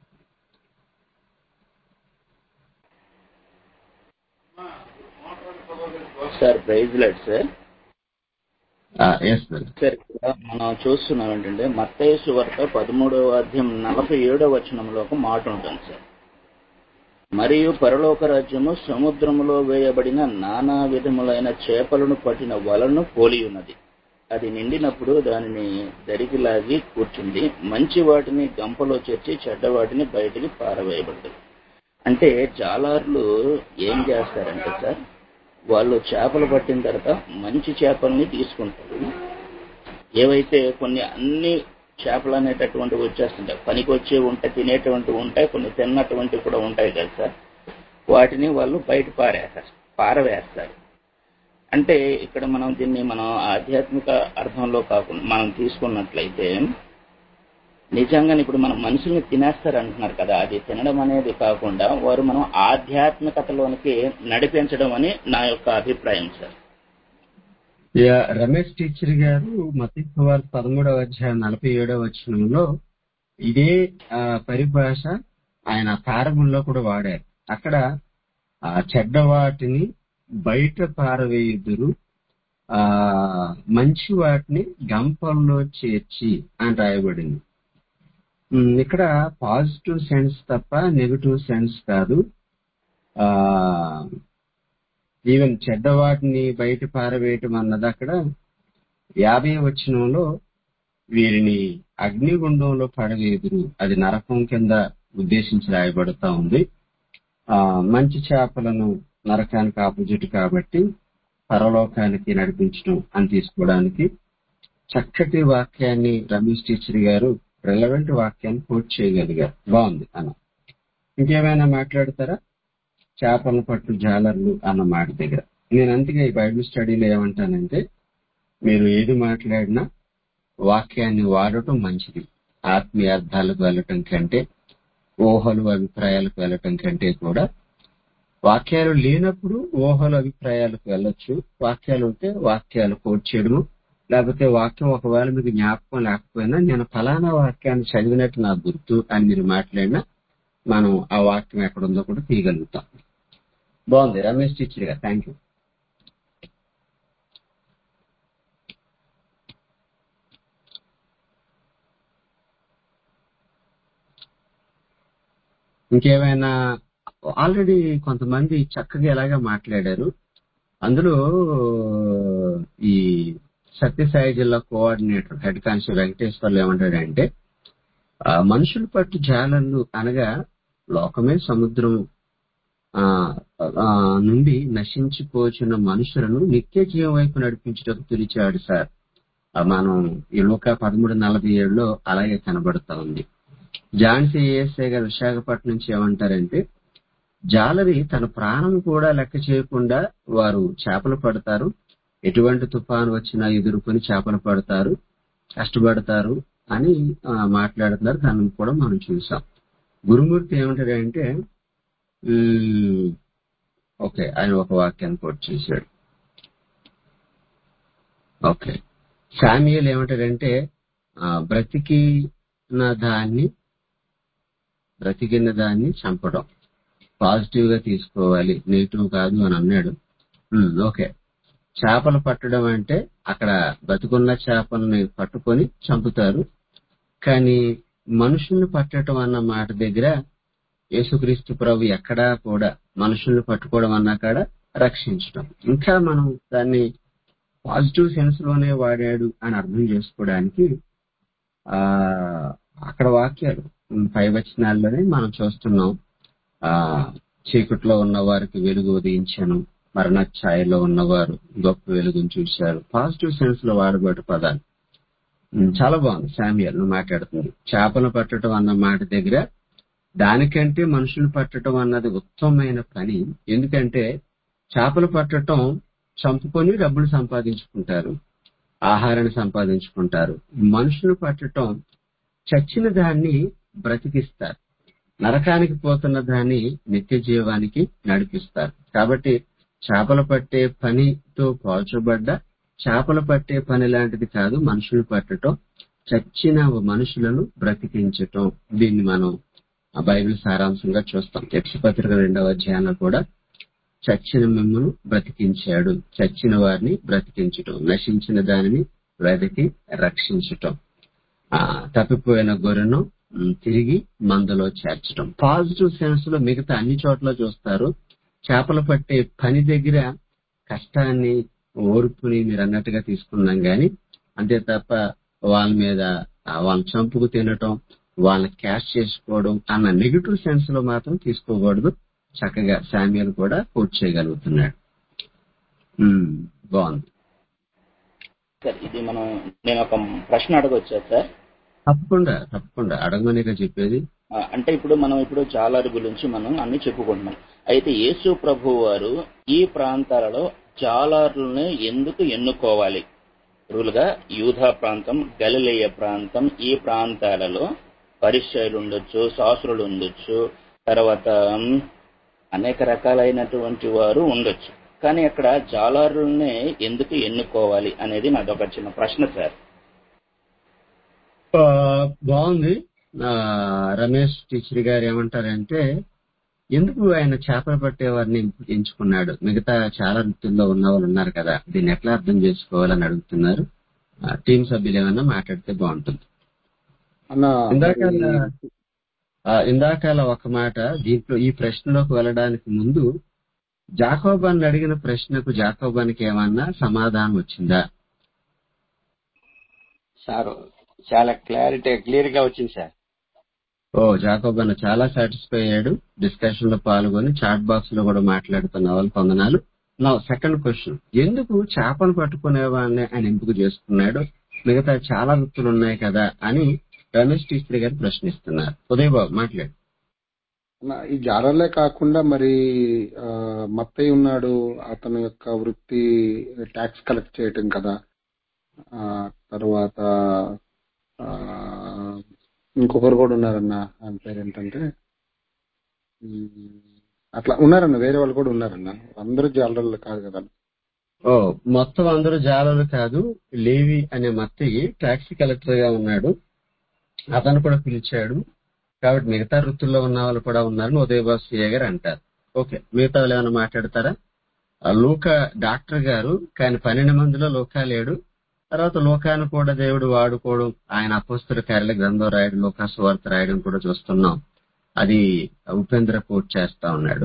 sir praise lord sir yes madam sir ఇక్కడ మనం చూస్తున్నాం ఏంటంటే మత్తయి వార్త పదమూడవ అధ్యాయం నలభై ఏడవ వచనంలో ఒక మాట ఉంటుంది సార్ మరియు పరలోక రాజ్యము సముద్రములో వేయబడిన నానా విధములైన చేపలను పట్టిన వలను పోలి ఉన్నది అది నిండినప్పుడు దానిని దరికి లాగి కూర్చుంది మంచి వాటిని గంపలో చేర్చి చెడ్డ వాటిని బయటికి పారవేయబడ్డది అంటే జాలార్లు ఏం చేస్తారంటే సార్ వాళ్ళు చేపలు పట్టిన తర్వాత మంచి చేపల్ని తీసుకుంటారు ఏవైతే కొన్ని అన్ని చేపలు అనేటటువంటివి వచ్చేస్తుంటాయి పనికి వచ్చే ఉంటాయి తినేటువంటివి ఉంటాయి కొన్ని తిన్నటువంటివి కూడా ఉంటాయి కదా సార్ వాటిని వాళ్ళు బయట పారేస్తారు పారవేస్తారు అంటే ఇక్కడ మనం దీన్ని మనం ఆధ్యాత్మిక అర్థంలో కాకుండా మనం తీసుకున్నట్లయితే నిజంగా ఇప్పుడు మనం మనుషుల్ని తినేస్తారు అంటున్నారు కదా అది తినడం అనేది కాకుండా వారు మనం ఆధ్యాత్మికతలోనికి నడిపించడం అని నా యొక్క అభిప్రాయం సార్ యా, రమేష్ టీచర్ గారు మతీశ్వర్ పదమూడవ అధ్యాయం నలభై ఏడవ వచనంలో ఇదే ఆ, పరిభాష ఆయన పారముల్లో కూడా వాడారు అక్కడ ఆ చెడ్డ వాటిని బయట పారవేయుదురు ఆ మంచి వాటిని గంపల్లో చేర్చి అని రాయబడింది ఉమ్, ఇక్కడ పాజిటివ్ సెన్స్ తప్ప నెగిటివ్ సెన్స్ కాదు ఆ ఈవెన్ చెడ్డ వాటిని బయట పారవేయటం అన్నది అక్కడ యాభై వచనంలో వీరిని అగ్నిగుండంలో పడవేదురు అది నరకం కింద ఉద్దేశించి రాయబడతా ఉంది ఆ మంచి చేపలను నరకానికి ఆపోజిట్ కాబట్టి పరలోకానికి నడిపించడం అని తీసుకోవడానికి చక్కటి వాక్యాన్ని రమేష్ టీచర్ గారు రెలవెంట్ వాక్యాన్ని కోట్ చేయగలిగారు బాగుంది అన్న ఇంకేమైనా మాట్లాడతారా చేపల పట్టు జాలర్లు అన్న మాట దగ్గర నేను అందుకే ఈ బైబిల్ స్టడీలో ఏమంటానంటే మీరు ఏది మాట్లాడినా వాక్యాన్ని వాడటం మంచిది ఆత్మీయ అర్థాలకు వెళ్ళటం కంటే ఊహలు అభిప్రాయాలకు వెళ్ళటం కంటే కూడా వాక్యాలు లేనప్పుడు ఊహలు అభిప్రాయాలకు వెళ్ళొచ్చు వాక్యాలు ఉంటే వాక్యాలు కోట్ చేయడము లేకపోతే వాక్యం ఒకవేళ మీకు జ్ఞాపకం లేకపోయినా నేను ఫలానా వాక్యాన్ని చదివినట్టు నాకు గుర్తు అని మీరు మాట్లాడినా మనం ఆ వాక్యం ఎక్కడ ఉందో కూడా తీయగలుగుతాం బాగుంది రమేష్ టీచర్ గారు థ్యాంక్ యూ ఇంకేమైనా ఆల్రెడీ కొంతమంది చక్కగా ఎలాగా మాట్లాడారు అందులో ఈ సత్యసాయి జిల్లా కోఆర్డినేటర్ హెడ్ కానిస్టేబుల్ వెంకటేశ్వర్లు ఏమంటాడంటే ఆ మనుషుల పట్టు జాలర్లు అనగా లోకమే సముద్రం ఆ ఆ, నుండి నశించిపోచున్న మనుషులను నిత్య జీవం వైపు నడిపించడానికి పిలిచాడు సార్ ఆ, మనం ఈ లోక పదమూడు నలభై ఏడులో అలాగే కనబడతా ఉంది ఝాన్సీ ఏఎస్ఐ గారు విశాఖపట్నం నుంచి ఏమంటారంటే జాలరి తన ప్రాణం కూడా లెక్క చేయకుండా వారు చేపలు పడతారు ఎటువంటి తుఫాను వచ్చినా ఎదుర్కొని చేపలు పడతారు కష్టపడతారు అని ఆ, మాట్లాడుతున్నారు దాన్ని కూడా మనం చూసాం గురుమూర్తి ఏమంటాడంటే ఉమ్, ఓకే ఆయన ఒక వాక్యాన్ని కోట్ చేశాడు ఓకే శామ్యుయల్ ఏమంటాడంటే ఆ, బ్రతికిన దాన్ని బ్రతికిన దాన్ని చంపడం పాజిటివ్ గా తీసుకోవాలి నెగిటివ్ కాదు అని అన్నాడు ఉమ్, ఓకే చేపలు పట్టడం అంటే అక్కడ బతుకున్న చేపల్ని పట్టుకొని చంపుతారు కానీ మనుషుల్ని పట్టడం అన్న మాట దగ్గర యేసుక్రీస్తు ప్రభు ఎక్కడా కూడా మనుషుల్ని పట్టుకోవడం అన్నా కూడా రక్షించడం ఇంకా మనం దాన్ని పాజిటివ్ సెన్స్ లోనే వాడాడు అని అర్థం చేసుకోవడానికి ఆ అక్కడ వాక్యాలు ఉమ్, పై వచనాల్లోనే మనం చూస్తున్నాం ఆ చీకట్లో ఉన్న వారికి వెలుగు ఉదయించాను మరణ ఛాయలో ఉన్నవారు గొప్ప వెలుగును చూశారు పాజిటివ్ సెన్స్ లో వాడబడే పదాలు ఉమ్, చాలా బాగుంది శామ్యుయల్ నువ్వు మాట్లాడుతుంది చేపలు పట్టడం అన్న మాట దగ్గర దానికంటే మనుషులు పట్టడం అన్నది ఉత్తమమైన పని ఎందుకంటే చేపలు పట్టడం చంపుకొని డబ్బులు సంపాదించుకుంటారు ఆహారాన్ని సంపాదించుకుంటారు మనుషులు పట్టడం చచ్చిన దాన్ని బ్రతికిస్తారు నరకానికి పోతున్న దాన్ని నిత్య జీవానికి నడిపిస్తారు కాబట్టి చేపలు పట్టే పనితో పోల్చబడ్డ చేపలు పట్టే పని లాంటిది కాదు మనుషులు పట్టడం చచ్చిన మనుషులను బ్రతికించటం దీన్ని మనం ఆ బైబిల్ సారాంశంగా చూస్తాం యక్ష పత్రిక రెండవ అధ్యాయంలో కూడా చచ్చిన మిమ్మను బ్రతికించాడు చచ్చిన వారిని బ్రతికించటం నశించిన దానిని వెతికి రక్షించటం ఆ తప్పిపోయిన గొర్రెను ఉమ్, తిరిగి మందలో చేర్చడం పాజిటివ్ సెన్స్ లో మిగతా అన్ని చోట్ల చూస్తారు చేపలు పట్టే పని దగ్గర కష్టాన్ని ఓర్పుని మీరు అన్నట్టుగా తీసుకున్నాం గాని అంతే తప్ప వాళ్ళ మీద ఆ, వాళ్ళని చంపుకు తినటం వాళ్ళని క్యాష్ చేసుకోవడం అన్న నెగిటివ్ సెన్స్ లో మాత్రం తీసుకోకూడదు చక్కగా శామ్యుల్ కూడా కోట్ చేయగలుగుతున్నాడు ఉమ్, బాగుంది సార్ ఇది మనం నేను ఒక ప్రశ్న అడగొచ్చా సార్ తప్పకుండా తప్పకుండా అడగమనిగా చెప్పేది ఆ, అంటే ఇప్పుడు మనం ఇప్పుడు జాలరు గురించి మనం అన్ని చెప్పుకుంటున్నాం అయితే యేసు ప్రభు వారు ఈ ప్రాంతాలలో జాలరుల్ని ఎందుకు ఎన్నుకోవాలి రూలుగా యూధా ప్రాంతం గలిలేయ ప్రాంతం ఈ ప్రాంతాలలో పరిచయాలు ఉండొచ్చు శాస్త్రులు ఉండొచ్చు తర్వాత ఉమ్, అనేక రకాలైనటువంటి వారు ఉండొచ్చు కానీ అక్కడ జాలారుల్నే ఎందుకు ఎన్నుకోవాలి అనేది నాదొక చిన్న ప్రశ్న సార్ ఆ, బాగుంది ఆ, రమేష్ టీచర్ గారు ఏమంటారంటే ఎందుకు ఆయన చేపలు పట్టేవారిని ఎంచుకున్నాడు మిగతా చాలా వృత్తుల్లో ఉన్న వాళ్ళు ఉన్నారు కదా దీన్ని ఎట్లా అర్థం చేసుకోవాలని అడుగుతున్నారు ఆ, టీం సభ్యులు ఏమన్నా మాట్లాడితే బాగుంటుంది అన్న ఇందాక మరి ఆ, ఇందాకల ఒక మాట దీంట్లో ఈ ప్రశ్నలోకి వెళ్ళడానికి ముందు జాకోబాన్ని అడిగిన ప్రశ్నకు జాకోబానికి ఏమన్నా సమాధానం వచ్చిందా సార్ చాలా క్లారిటీ క్లియర్ గా వచ్చింది సార్ ఓ జాకోబ్ అన్న చాలా సాటిస్ఫై అయ్యాడు డిస్కషన్ లో పాల్గొని చాట్ బాక్స్ లో కూడా మాట్లాడుతున్న వాళ్ళు పొందనాలు నా సెకండ్ క్వశ్చన్ ఎందుకు చేపలు పట్టుకునే వాళ్ళని ఆయన ఎంపిక చేసుకున్నాడు మిగతా చాలా వృత్తులు ఉన్నాయి కదా అని రమేష్ టీచర్ గారు ప్రశ్నిస్తున్నారు ఉదయ్ బాబు మాట్లాడు అన్న, ఈ జాలర్లే కాకుండా మరి ఆ, మత్తయ్య ఉన్నాడు అతని యొక్క వృత్తి ట్యాక్స్ కలెక్ట్ చేయటం కదా ఆ తర్వాత ఆ, ఇంకొకరు కూడా ఉన్నారన్న ఆయన పేరు ఏంటంటే ఉమ్, అట్లా ఉన్నారన్న వేరే వాళ్ళు కూడా ఉన్నారన్న అందరూ జాలర్లు కాదు కదా ఓ మొత్తం అందరూ జాలలు కాదు లేవి అనే మత్తయ్య టాక్సీ కలెక్టర్ గా ఉన్నాడు అతను కూడా పిలిచాడు కాబట్టి మిగతా వృత్తుల్లో ఉన్న వాళ్ళు కూడా ఉన్నారని ఉదయబాబు సిఏ గారు అంటారు ఓకే మిగతా వాళ్ళు ఏమైనా మాట్లాడతారా ఆ లూక డాక్టర్ గారు కానీ పన్నెండు మందిలో లూకా లేడు తర్వాత లోకాను కూడా దేవుడు వాడుకోవడం ఆయన అపోస్తుల కార్యాల గ్రంథం రాయడం లోకా సువార్త రాయడం కూడా చూస్తున్నాం అది ఉపేంద్ర కోట్ చేస్తా ఉన్నాడు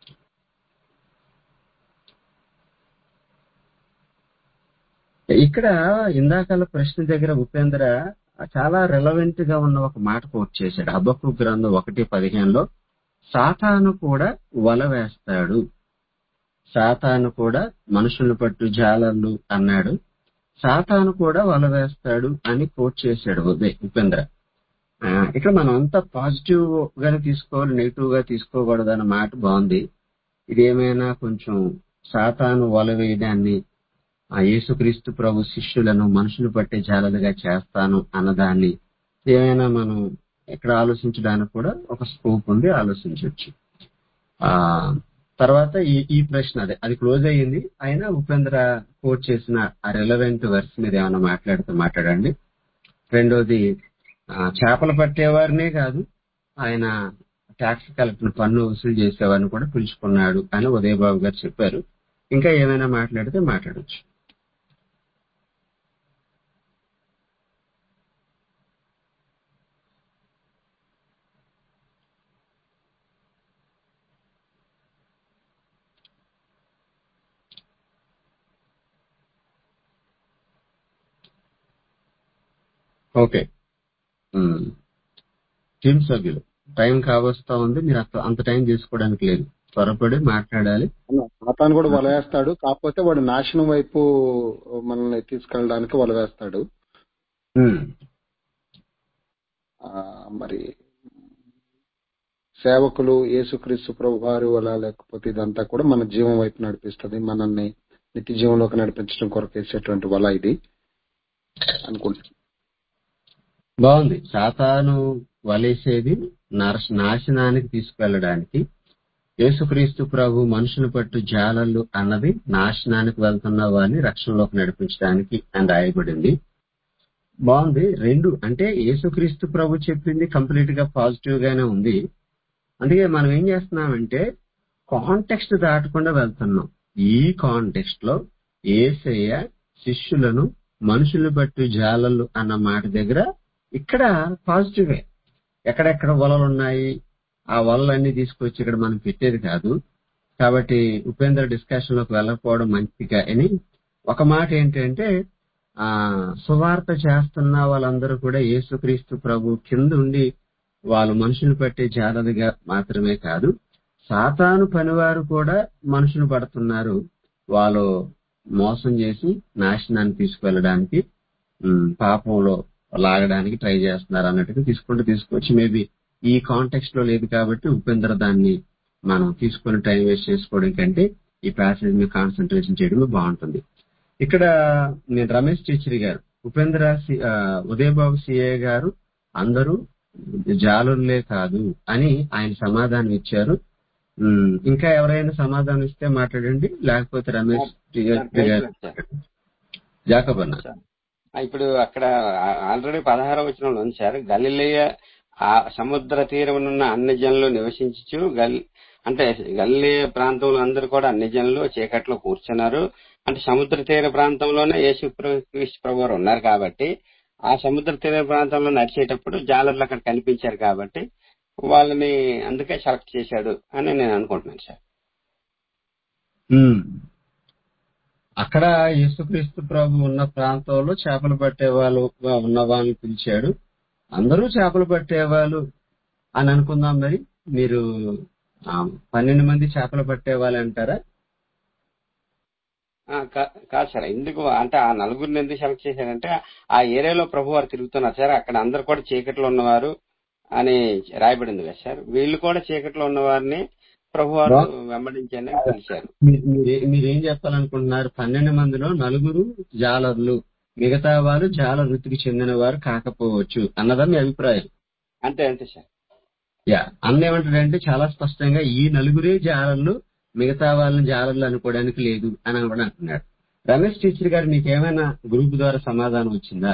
ఇక్కడ ఇందాకల ప్రశ్న దగ్గర ఉపేంద్ర చాలా రెలవెంట్ గా ఉన్న ఒక మాట కోట్ చేశాడు హబక్కు గ్రంథం ఒకటి పదిహేనులో సాతాను కూడా వల వేస్తాడు సాతాను కూడా మనుషులను పట్టు జాలర్లు అన్నాడు సాతాను కూడా వల వేస్తాడు అని కోట్ చేశాడు ఉదయ్ ఉపేంద్ర ఆ, ఇక్కడ మనం అంతా పాజిటివ్ గానే తీసుకోవాలి నెగిటివ్ గా తీసుకోకూడదు అన్న మాట బాగుంది ఇది ఏమైనా కొంచెం సాతాను వల వేయడాన్ని ఆ యేసుక్రీస్తు ప్రభు శిష్యులను మనుషులు పట్టే జాలలుగా చేస్తాను అన్నదాన్ని ఏమైనా మనం ఇక్కడ ఆలోచించడానికి కూడా ఒక స్కోప్ ఉంది ఆలోచించవచ్చు ఆ తర్వాత ఈ ఈ ప్రశ్న అదే అది క్లోజ్ అయ్యింది అయినా ఉపేంద్ర కోట్ చేసిన ఆ రెలవెంట్ వర్స్ మీద ఏమైనా మాట్లాడితే మాట్లాడండి రెండోది ఆ, చేపలు పట్టేవారినే కాదు ఆయన ట్యాక్స్ కలెక్టర్ పన్ను వసూలు చేసేవారిని కూడా పిలుచుకున్నాడు అని ఉదయబాబు గారు చెప్పారు ఇంకా ఏమైనా మాట్లాడితే మాట్లాడొచ్చు ఓకే ఉమ్. టీం సభ్యులు టైం కావస్తా ఉంది మీరు అంత అంత టైం తీసుకోవడానికి లేదు త్వరపడి మాట్లాడాలి అన్న, సాతాను కూడా వల వేస్తాడు కాకపోతే వాడు నాశనం వైపు మనల్ని తీసుకెళ్ళడానికి వల వేస్తాడు ఉమ్. ఆ, మరి సేవకులు యేసుక్రీస్తు ప్రభు వారు అలా లేకపోతే ఇదంతా కూడా మన జీవం వైపు నడిపిస్తుంది మనల్ని నిత్య జీవంలోకి నడిపించడం కొరకు వేసేటువంటి వల ఇది అనుకుంటున్నాను బాగుంది సాతాను వలేసేది నరశ- నాశనానికి తీసుకెళ్ళడానికి యేసుక్రీస్తు ప్రభు మనుషులు పట్టు జాలలు అన్నది నాశనానికి వెళ్తున్న వారిని రక్షణలోకి నడిపించడానికి అని రాయబడింది బాగుంది రెండు అంటే యేసుక్రీస్తు ప్రభు చెప్పింది కంప్లీట్ గా పాజిటివ్ గానే ఉంది అందుకే మనం ఏం చేస్తున్నామంటే కాంటెక్స్ట్ దాటకుండా వెళ్తున్నాం ఈ కాంటెక్స్ట్ లో ఏసయ్య శిష్యులను మనుషులు బట్టి జాలలు అన్న మాట దగ్గర ఇక్కడ పాజిటివే ఎక్కడెక్కడ వలలు ఉన్నాయి ఆ వలలన్నీ తీసుకొచ్చి ఇక్కడ మనం పెట్టేది కాదు కాబట్టి ఉపేంద్ర డిస్కషన్ లోకి వెళ్ళకపోవడం మంచిగా అని ఒక మాట ఏంటంటే ఆ సువార్త చేస్తున్న వాళ్ళందరూ కూడా యేసుక్రీస్తు ప్రభు కింద ఉండి వాళ్ళు మనుషులు పట్టే జాలదిగా మాత్రమే కాదు సాతాను పనివారు కూడా మనుషులు పడుతున్నారు వాళ్ళు మోసం చేసి నాశనాన్ని తీసుకువెళ్ళడానికి ఉమ్, పాపంలో లాగడానికి ట్రై చేస్తున్నారు అన్నట్టుగా తీసుకుంటూ తీసుకొచ్చి మేబీ ఈ కాంటెక్స్ట్ లో లేదు కాబట్టి ఉపేంద్ర దాన్ని మనం తీసుకుని టైం వేస్ట్ చేసుకోవడం కంటే ఈ ప్యాసేజ్ మీద కాన్సన్ట్రేషన్ చేయడమే బాగుంటుంది ఇక్కడ నేను రమేష్ టీచర్ గారు ఉపేంద్ర సి- ఆ, ఉదయబాబు సిఏ గారు అందరూ జాలులే కాదు అని ఆయన సమాధానం ఇచ్చారు ఉమ్, ఇంకా ఎవరైనా సమాధానం ఇస్తే మాట్లాడండి లేకపోతే రమేష్ టీచర్ గారు జాకబ్ అన్న ఆ, ఇప్పుడు అక్కడ ఆల్రెడీ పదహారవ వచనంలో ఉంది సార్ గలిలయ ఆ సముద్ర తీరమునున్న అన్ని జనులు నివసించు గల్ అంటే గలిలయ ప్రాంతంలో అందరూ కూడా అన్ని జనులు చీకట్లో కూర్చున్నారు అంటే సముద్ర తీర ప్రాంతంలోనే యేసు క్రీస్తు ప్రభు వారు ఉన్నారు కాబట్టి ఆ సముద్ర తీర ప్రాంతంలో నడిచేటప్పుడు జాలర్లు అక్కడ కనిపించారు కాబట్టి వాళ్ళని అందుకే సెలెక్ట్ చేశాడు అని నేను అనుకుంటున్నాను సార్ ఉమ్. అక్కడ యేసుక్రీస్తు ప్రభు ఉన్న ప్రాంతంలో చేపలు పట్టే వాళ్ళు ఉన్న వాళ్ళని పిలిచాడు అందరూ చేపలు పట్టేవాళ్ళు అని అనుకుందాం మరి మీరు ఆ, పన్నెండు మంది చేపలు పట్టేవాళ్ళు అంటారా ఆ, కా- కాదు సార్ ఎందుకు అంటే ఆ నలుగురిని ఎందుకు సెలెక్ట్ చేశారంటే ఆ ఏరియాలో ప్రభు వారు తిరుగుతున్నారు సార్ అక్కడ అందరు కూడా చీకట్లో ఉన్నవారు అని రాయబడింది కదా సార్ వీళ్ళు కూడా చీకట్లో ఉన్నవారిని ప్రభు వారు బా- వెంబడించండి అని పిలిచారు మీ- మీరే- మీరేం చెప్పాలనుకుంటున్నారు పన్నెండు మందిలో నలుగురు జాలర్లు మిగతా వారు జాల వృత్తికి చెందిన వారు కాకపోవచ్చు అన్నదా మీ అభిప్రాయం అంతే అంతే సార్ యా అన్న ఏమంటాడంటే చాలా స్పష్టంగా ఈ నలుగురే జాలర్లు మిగతా వాళ్ళని జాలర్లు అనుకోవడానికి లేదు అని కూడా అంటున్నాడు రమేష్ టీచర్ గారు మీకు ఏమైనా గ్రూప్ ద్వారా సమాధానం వచ్చిందా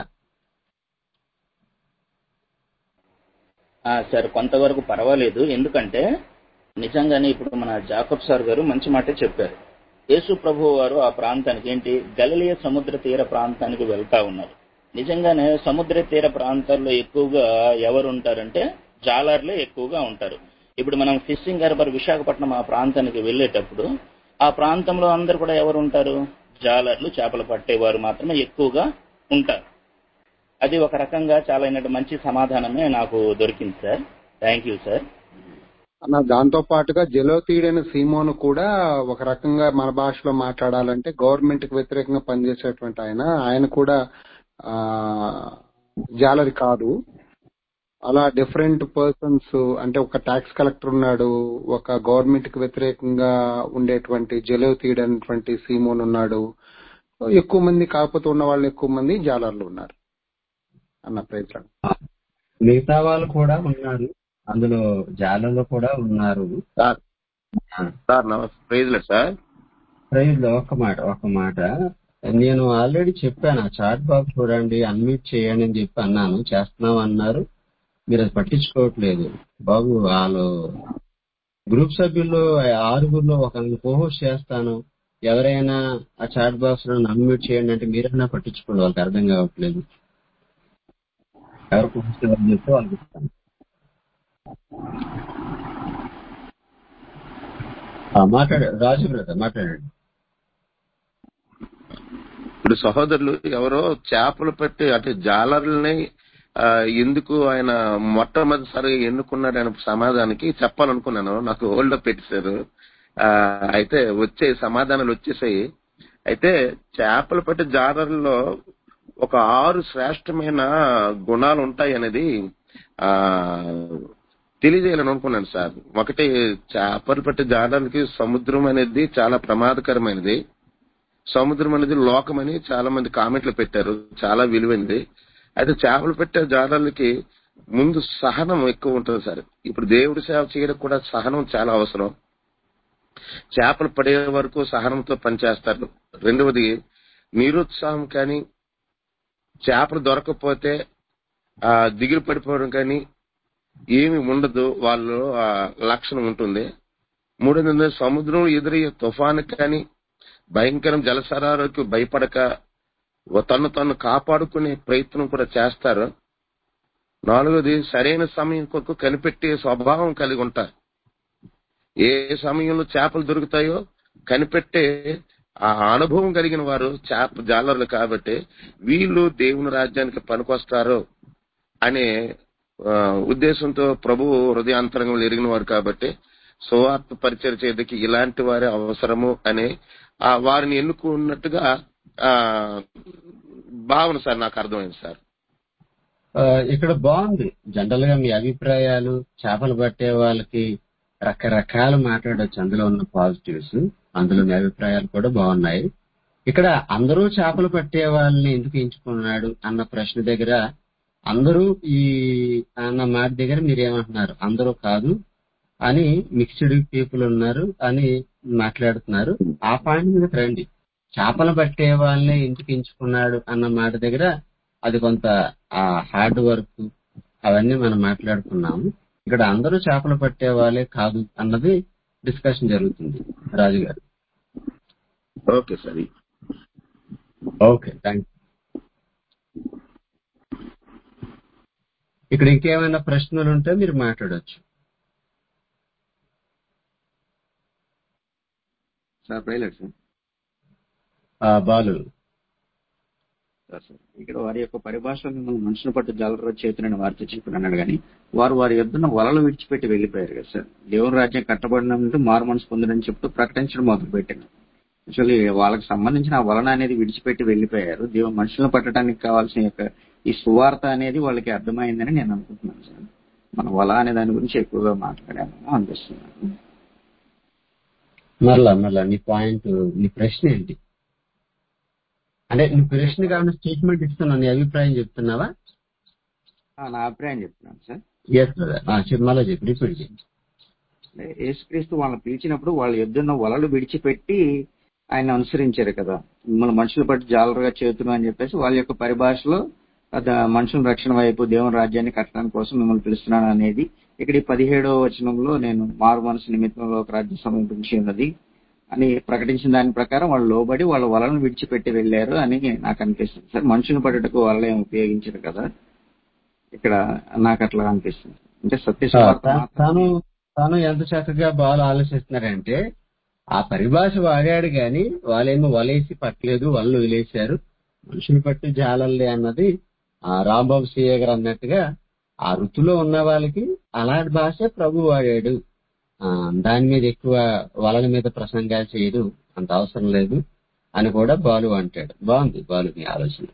ఆ, సార్ కొంతవరకు పర్వాలేదు ఎందుకంటే నిజంగానే ఇప్పుడు మన జాకబ్ సార్ గారు మంచి మాటే చెప్పారు యేసు ప్రభు వారు ఆ ప్రాంతానికి ఏంటి గలిలియ సముద్ర తీర ప్రాంతానికి వెళ్తా ఉన్నారు నిజంగానే సముద్ర తీర ప్రాంతాల్లో ఎక్కువగా ఎవరు ఉంటారంటే జాలర్లే ఎక్కువగా ఉంటారు ఇప్పుడు మనం ఫిషింగ్ హార్బర్ విశాఖపట్నం ఆ ప్రాంతానికి వెళ్ళేటప్పుడు ఆ ప్రాంతంలో అందరు కూడా ఎవరు ఉంటారు జాలర్లు చేపలు పట్టేవారు మాత్రమే ఎక్కువగా ఉంటారు అది ఒక రకంగా చాలా అయినట్టు మంచి సమాధానమే నాకు దొరికింది సార్ థ్యాంక్ యూ సార్ అన్న దాంతో పాటుగా జలోతీయుడైన సీమోను కూడా ఒక రకంగా మన భాషలో మాట్లాడాలంటే గవర్నమెంట్ కి వ్యతిరేకంగా పనిచేసేటువంటి ఆయన ఆయన కూడా ఆ జాలరి కాదు అలా డిఫరెంట్ పర్సన్స్ అంటే ఒక ట్యాక్స్ కలెక్టర్ ఉన్నాడు ఒక గవర్నమెంట్ కి వ్యతిరేకంగా ఉండేటువంటి జలోతీయుడు అనేటువంటి సీమోన్ ఉన్నాడు ఎక్కువ మంది కాకపోతే ఉన్న వాళ్ళు ఎక్కువ మంది జాలర్లు ఉన్నారు అన్న ప్రయత్నం మిగతా వాళ్ళు కూడా ఉన్నారు అందులో జాలర్లు కూడా ఉన్నారు సార్ ఆ, సార్ నమస్తే ప్రైజ్లే సార్ ప్రైజ్ లో ఒక మాట ఒక మాట నేను ఆల్రెడీ చెప్పాను ఆ చాట్ బాక్స్ చూడండి అన్మ్యూట్ చేయండి అని చెప్పి అన్నాను చేస్తున్నాం అన్నారు మీరు అది పట్టించుకోవట్లేదు బాబు వాళ్ళు గ్రూప్ సభ్యుల్లో ఆరుగురిలో ఒక కోహోస్ట్ చేస్తాను ఎవరైనా ఆ చాట్ బాక్స్ లో అన్మ్యూట్ చేయండి అంటే మీరైనా పట్టించుకోండి వాళ్ళకి అర్థం కావట్లేదు ఎవరు కోహోస్ట్ అని చెప్తే వాళ్ళకి ఇస్తాను ఆ, మాట్లాడారు రాజు బ్రదర్ మాట్లాడండి ఇప్పుడు సహోదరులు ఎవరో చేపలు పెట్టి అంటే జాలర్లని ఆ, ఎందుకు ఆయన మొట్టమొదటిసారిగా ఎన్నుకున్నాడు అనే సమాధానానికి చెప్పాలనుకున్నాను నాకు హోల్డ్ అప్ పెట్టేశారు ఆ, అయితే వచ్చే సమాధానాలు వచ్చేసాయి అయితే చేపలు పట్టే జాలర్లలో ఒక ఆరు శ్రేష్టమైన గుణాలు ఉంటాయి అనేది ఆ తెలియజేయాలని అనుకున్నాను సార్ ఒకటి చేపలు పట్టే జాలర్లకి సముద్రం అనేది చాలా ప్రమాదకరమైనది సముద్రం అనేది లోకం అని చాలా మంది కామెంట్లు పెట్టారు చాలా విలువైనది అయితే చేపలు పెట్టే జాలర్లకి ముందు సహనం ఎక్కువ ఉంటుంది సార్ ఇప్పుడు దేవుడి సేవ చేయడం కూడా సహనం చాలా అవసరం చేపలు పడే వరకు సహనంతో పనిచేస్తారు రెండవది నిరుత్సాహం కానీ చేపలు దొరకకపోతే ఆ దిగులు పడిపోవడం కానీ ఏమి ఉండదు వాళ్ళు ఆ లక్షణం ఉంటుంది మూడోది ఏంటంటే సముద్రం ఎదురయ్యే తుఫాను కానీ భయంకరం జలసరాలకు భయపడక తను తను కాపాడుకునే ప్రయత్నం కూడా చేస్తారు నాలుగోది సరైన సమయం కొరకు కనిపెట్టే స్వభావం కలిగి ఉంటారు ఏ సమయంలో చేపలు దొరుకుతాయో కనిపెట్టే ఆ అనుభవం కలిగిన వారు చేప జాలర్లు కాబట్టి వీళ్ళు దేవుని రాజ్యానికి పనికొస్తారు అనే ఆ, ఉద్దేశంతో ప్రభు హృదయాంతరంగంలో ఎరిగిన వారు కాబట్టి సువార్త పరిచయం చేయడానికి ఇలాంటి వారి అవసరము అనే ఆ వారిని ఎన్నుకున్నట్టుగా ఆ భావన సార్ నాకు అర్థమైంది సార్ ఆ, ఇక్కడ బాగుంది జనరల్ గా మీ అభిప్రాయాలు చేపలు పట్టే వాళ్ళకి రకరకాలు మాట్లాడొచ్చు అందులో ఉన్న పాజిటివ్స్ అందులో మీ అభిప్రాయాలు కూడా బాగున్నాయి ఇక్కడ అందరూ చేపలు పట్టే వాళ్ళని ఎందుకు ఎంచుకున్నాడు అన్న ప్రశ్న దగ్గర అందరూ ఈ అన్న మాట దగ్గర మీరు ఏమంటున్నారు అందరూ కాదు అని మిక్స్డ్ పీపుల్ ఉన్నారు అని మాట్లాడుతున్నారు ఆ పాయింట్ మీద రండి చేపలు పట్టే వాళ్ళని ఎందుకు ఎంచుకున్నాడు అన్న మాట దగ్గర అది కొంత ఆ హార్డ్ వర్క్ అవన్నీ మనం మాట్లాడుకున్నాము ఇక్కడ అందరూ చేపలు పట్టే వాళ్ళే కాదు అన్నది డిస్కషన్ జరుగుతుంది రాజు గారు ఓకే సార్ ఓకే థ్యాంక్ ఇక్కడ ఇంకేమైనా ప్రశ్నలు ఉంటే మీరు మాట్లాడొచ్చు సార్ ప్రైలెట్ సార్ ఆ, బాలు సార్ సార్ ఇక్కడ వారి యొక్క పరిభాషలో మిమ్మల్ని మనుషుల పట్టు జాలర చేతులని వారితో చెప్పిన అన్నాడు కానీ వారు వారి యొద్దున వలలు విడిచిపెట్టి వెళ్ళిపోయారు కదా సార్ దేవుని రాజ్యం కట్టబడినందుకు మారు మనసు పొందడని చెప్తూ ప్రకటించడం మొదలు పెట్టాను యాక్చువల్లీ వాళ్ళకి సంబంధించిన ఆ వలన అనేది విడిచిపెట్టి వెళ్ళిపోయారు దేవుని మనుషులను పట్టడానికి కావాల్సిన యొక్క ఈ సువార్త అనేది వాళ్ళకి అర్థమైందని నేను అనుకుంటున్నాను సార్ మన వల అనే దాని గురించి ఎక్కువగా మాట్లాడాము అనిపిస్తున్నాను మరలా మరలా నీ పాయింట్ నీ ప్రశ్న ఏంటి అంటే నీ ప్రశ్న కాకుండా స్టేట్మెంట్ ఇస్తున్నావు నీ అభిప్రాయం చెప్తున్నావా ఆ, నా అభిప్రాయం చెప్తున్నాను సార్ ఎస్ బ్రదర్ మళ్ళా చెప్పి రిపీట్ చేయండి అంటే యేసుక్రీస్తు వాళ్ళని పిలిచినప్పుడు వాళ్ళ ఎద్దున్న వలలు విడిచిపెట్టి ఆయన అనుసరించారు కదా మిమ్మల్ని మనుషులు పట్టి జాలరుగా చేతును అని చెప్పేసి వాళ్ళ యొక్క పరిభాషలో అద మనుషుల రక్షణ వైపు దేవుని రాజ్యాన్ని కట్టడం కోసం మిమ్మల్ని పిలుస్తున్నాను అనేది ఇక్కడ ఈ పదిహేడవ వచనంలో నేను మారు మనసు నిమిత్తంలో ఒక రాజ్యం సమీపించి ఉన్నది అని ప్రకటించిన దాని ప్రకారం వాళ్ళు లోబడి వాళ్ళ వలను విడిచిపెట్టి వెళ్ళారు అని నాకు అనిపిస్తుంది సార్ మనుషుని పట్టుటకు వాళ్ళే ఉపయోగించారు కదా ఇక్కడ నాకు అట్లా అనిపిస్తుంది అంటే సత్య ఆ, సువార్త తా- మాత్రం తాను తాను ఎంత చక్కగా బాగా ఆలోచిస్తున్నారంటే ఆ పరిభాష వాడాడు గాని వాళ్ళేమో వలేసి పట్టలేదు వాళ్ళు వదిలేశారు మనుషుని పట్టి జాలల్లే అన్నది ఆ రాంబాబు సీఏ గారు అన్నట్టుగా ఆ వృత్తిలో ఉన్న వాళ్ళకి అలాంటి భాష ప్రభు వాడాడు ఆ దాని మీద ఎక్కువ వాళ్ళ మీద ప్రసంగాలు చేయడు అంత అవసరం లేదు అని కూడా బాలు అంటాడు బాగుంది బాలు మీ ఆలోచన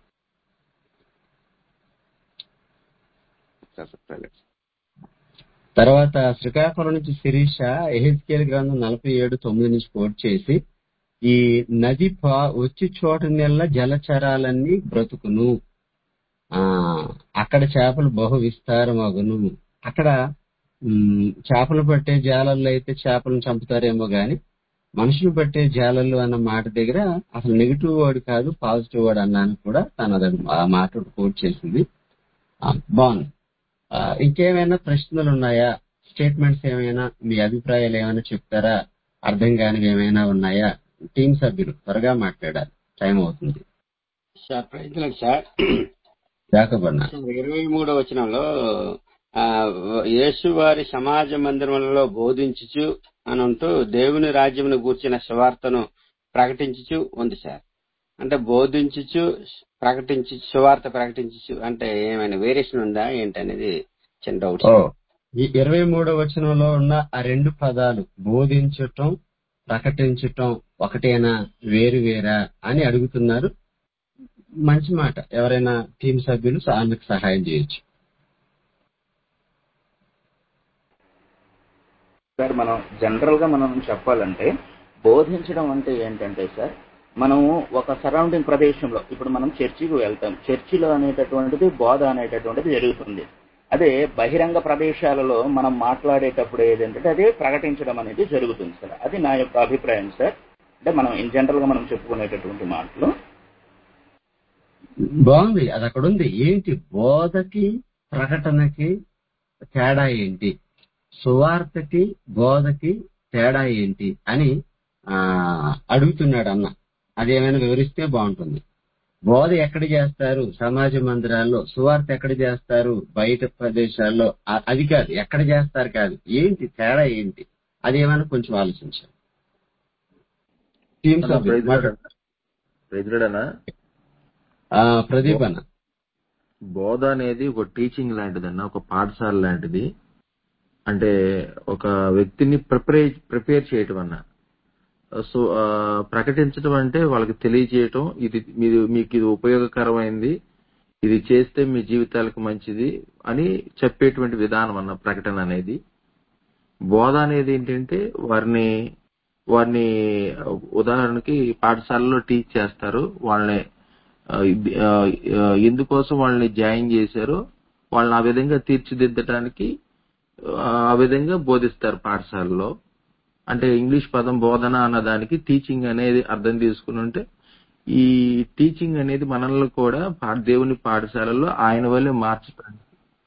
తర్వాత శ్రీకాకుళం నుంచి శిరీష ఎహెచ్కేల్ గ్రంథం నలభై ఏడు తొమ్మిది నుంచి కోట్ చేసి ఈ నది పా వచ్చి చోట నెల జలచరాలన్నీ బ్రతుకును ఆ అక్కడ చేపలు బహు విస్తారమగును అక్కడ ఉమ్, చేపలు పట్టే జాలల్లో అయితే చేపలను చంపుతారేమో గాని మనుషులు పట్టే జాలలు అన్న మాట దగ్గర అసలు నెగిటివ్ వర్డ్ కాదు పాజిటివ్ వర్డ్ అన్నాను కూడా తను అది ఆ మాట కోట్ చేసింది ఆ, బాగుంది ఆ, ఇంకేమైనా ప్రశ్నలు ఉన్నాయా స్టేట్మెంట్స్ ఏమైనా మీ అభిప్రాయాలు ఏమైనా చెప్తారా అర్థం కానివి ఏమైనా ఉన్నాయా టీం సభ్యులు త్వరగా మాట్లాడాలి టైం అవుతుంది సార్ ప్రయత్నం సార్ జాకబన్నా ఇరవై మూడో వచనంలో ఆ యేసు వారి సమాజ మందిరములలో బోధించుచు అని అంటూ దేవుని రాజ్యమును గూర్చిన సువార్తను ప్రకటించుచు ఉంది సార్ అంటే బోధించుచు ప్రకటించి సువార్త ప్రకటించి అంటే ఏమైనా వేరియేషన్ ఉందా ఏంటనేది చిన్న డౌట్ ఓ ఈ ఇరవై మూడో వచనంలో ఉన్న ఆ రెండు పదాలు బోధించటం ప్రకటించటం ఒకటేనా వేరు వేరా అని అడుగుతున్నారు మంచి మాట ఎవరైనా టీం సభ్యులు ఆమెకు సహాయం చేయొచ్చు సార్ మనం జనరల్ గా మనం చెప్పాలంటే బోధించడం అంటే ఏంటంటే సార్ మనము ఒక సరౌండింగ్ ప్రదేశంలో ఇప్పుడు మనం చర్చికి వెళ్తాం చర్చిలో అనేటటువంటిది బోధ అనేటటువంటిది జరుగుతుంది అదే బహిరంగ ప్రదేశాలలో మనం మాట్లాడేటప్పుడు ఏదంటే అది ప్రకటించడం అనేది జరుగుతుంది సార్ అది నా యొక్క అభిప్రాయం సార్ అంటే మనం ఇన్ జనరల్ గా మనం చెప్పుకునేటటువంటి మాటలు బాగుంది అది అక్కడ ఉంది ఏంటి బోధకి ప్రకటనకి తేడా ఏంటి సువార్తకి బోధకి తేడా ఏంటి అని ఆ అడుగుతున్నాడు అన్న అది ఏమైనా వివరిస్తే బాగుంటుంది బోధ ఎక్కడ చేస్తారు సమాజ మందిరాల్లో సువార్త ఎక్కడ చేస్తారు బయట ప్రదేశాల్లో అ- అది కాదు ఎక్కడ చేస్తారు కాదు ఏంటి తేడా ఏంటి అది ఏమైనా కొంచెం ఆలోచించాలి టీమ్ సభ్యులు మాట్లాడు. ప్రెసిడెంట్ ఆ, ప్రదీప్ అన్న బోధ అనేది ఒక టీచింగ్ లాంటిదన్న ఒక పాఠశాల లాంటిది అంటే ఒక వ్యక్తిని ప్రిపేర్ ప్రిపేర్ చేయటం అన్న సో ఆ, ప్రకటించడం అంటే వాళ్ళకి తెలియజేయటం ఇది మీరు మీకు ఇది ఉపయోగకరమైంది ఇది చేస్తే మీ జీవితాలకు మంచిది అని చెప్పేటువంటి విధానం అన్న ప్రకటన అనేది బోధ అనేది ఏంటంటే వారిని వారిని ఉదాహరణకి పాఠశాలలో టీచ్ చేస్తారు వాళ్ళని ఆ, ఇది- ఆ, ఆ, ఎందుకోసం వాళ్ళని జాయిన్ చేశారో వాళ్ళని ఆ విధంగా తీర్చిదిద్దడానికి ఆ, ఆ విధంగా బోధిస్తారు పాఠశాలలో అంటే ఇంగ్లీష్ పదం బోధన అన్న దానికి టీచింగ్ అనేది అర్థం తీసుకుని ఉంటే ఈ టీచింగ్ అనేది మనల్ని కూడా పా- దేవుని పాఠశాలలో ఆయన వల్లే మార్చడానికి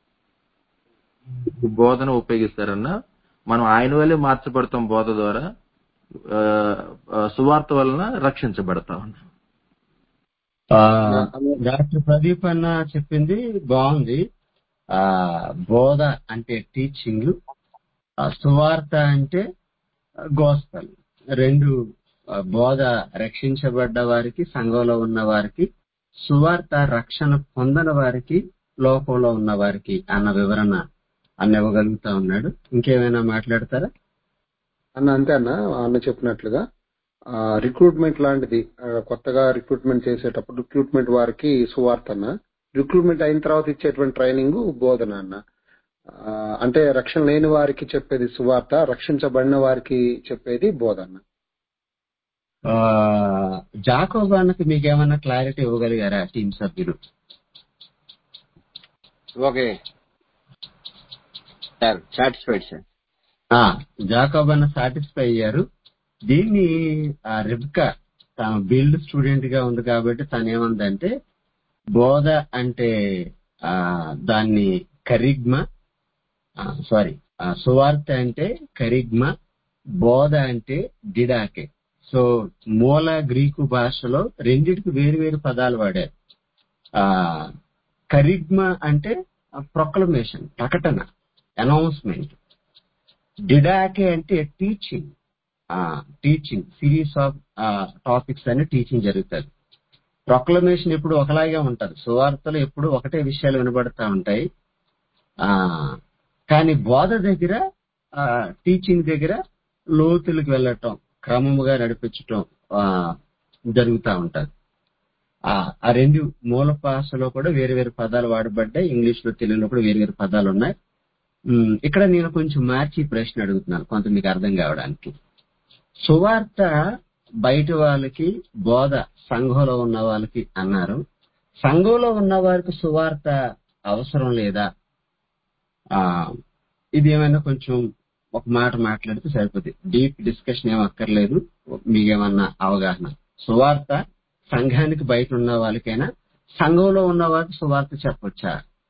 ఈ బోధన ఉపయోగిస్తారన్న మనం ఆయన వల్లే మార్చబడతాం బోధ ద్వారా ఆ, ఆ, సువార్త వలన రక్షించబడతాం ఆ, డాక్టర్ ప్రదీప్ అన్న చెప్పింది బాగుంది ఆ బోధ అంటే టీచింగ్ సువార్త అంటే గోస్పల్ రెండు ఆ, బోధ రక్షించబడ్డ వారికి సంఘంలో ఉన్న వారికి సువార్త రక్షణ పొందని వారికి లోకంలో ఉన్న వారికి అన్న వివరణ అన్న ఇవ్వగలుగుతా ఉన్నాడు ఇంకేమైనా మాట్లాడతారా అన్న అంతే అన్న అన్న చెప్పినట్లుగా రిక్రూట్మెంట్ లాంటిది ఆ, కొత్తగా రిక్రూట్మెంట్ చేసేటప్పుడు రిక్రూట్మెంట్ వారికి సువార్త అన్న రిక్రూట్మెంట్ అయిన తర్వాత ఇచ్చేటువంటి ట్రైనింగ్ బోధన అన్న ఆ, అంటే రక్షణ లేని వారికి చెప్పేది సువార్త రక్షించబడిన వారికి చెప్పేది బోధన ఆ, జాకోబ్ అన్నకి మీకేమన్నా క్లారిటీ ఇవ్వగలిగారా టీం సభ్యులు ఓకే సార్ సాటిస్ఫైడ్ సార్ ఆ, జాకోబ్ అన్న సాటిస్ఫై అయ్యారు దీన్ని ఆ, రిబ్కా తాను బిల్డ్ స్టూడెంట్ గా ఉంది కాబట్టి తను ఏమందంటే బోధ అంటే ఆ దాన్ని కరిగ్మా సారీ సువార్త అంటే కరిగ్మా బోధ అంటే డిడాకే సో మూల గ్రీకు భాషలో రెండిటికి వేరు వేరు పదాలు వాడారు ఆ కరిగ్మా అంటే ప్రొక్లమేషన్ ప్రకటన అనౌన్స్మెంట్ డిడాకే అంటే teaching teaching series of topics అని టీచింగ్ జరుగుతుంది ప్రొక్లమేషన్ ఎప్పుడు ఒకలాగే ఉంటది సువార్తలు ఎప్పుడు ఒకటే విషయాలు వినబడతా ఉంటాయి ఆ కానీ బోధ దగ్గర టీచింగ్ దగ్గర లోతులకు వెళ్ళటం క్రమముగా నడిపించటం ఆ, జరుగుతూ ఉంటది ఆ ఆ రెండు మూల భాషలో కూడా వేరు వేరు పదాలు వాడబడ్డాయి ఇంగ్లీష్ లో తెలుగులో కూడా వేరు వేరు పదాలు ఉన్నాయి ఉమ్, ఇక్కడ నేను కొంచెం మార్చి ఈ ప్రశ్న అడుగుతున్నాను కొంత మీకు అర్థం కావడానికి సువార్త బయట వాళ్ళకి బోధ సంఘంలో ఉన్న వాళ్ళకి అన్నారు సంఘంలో ఉన్న వారికి సువార్త అవసరం లేదా ఆ ఇది ఏమైనా కొంచెం ఒక మాట మాట్లాడితే సరిపోతుంది డీప్ డిస్కషన్ ఏం అక్కర్లేదు మీకేమన్నా అవగాహన సువార్త సంఘానికి బయట ఉన్న వాళ్ళకైనా సంఘంలో ఉన్న వారికి సువార్త చెప్పొచ్చా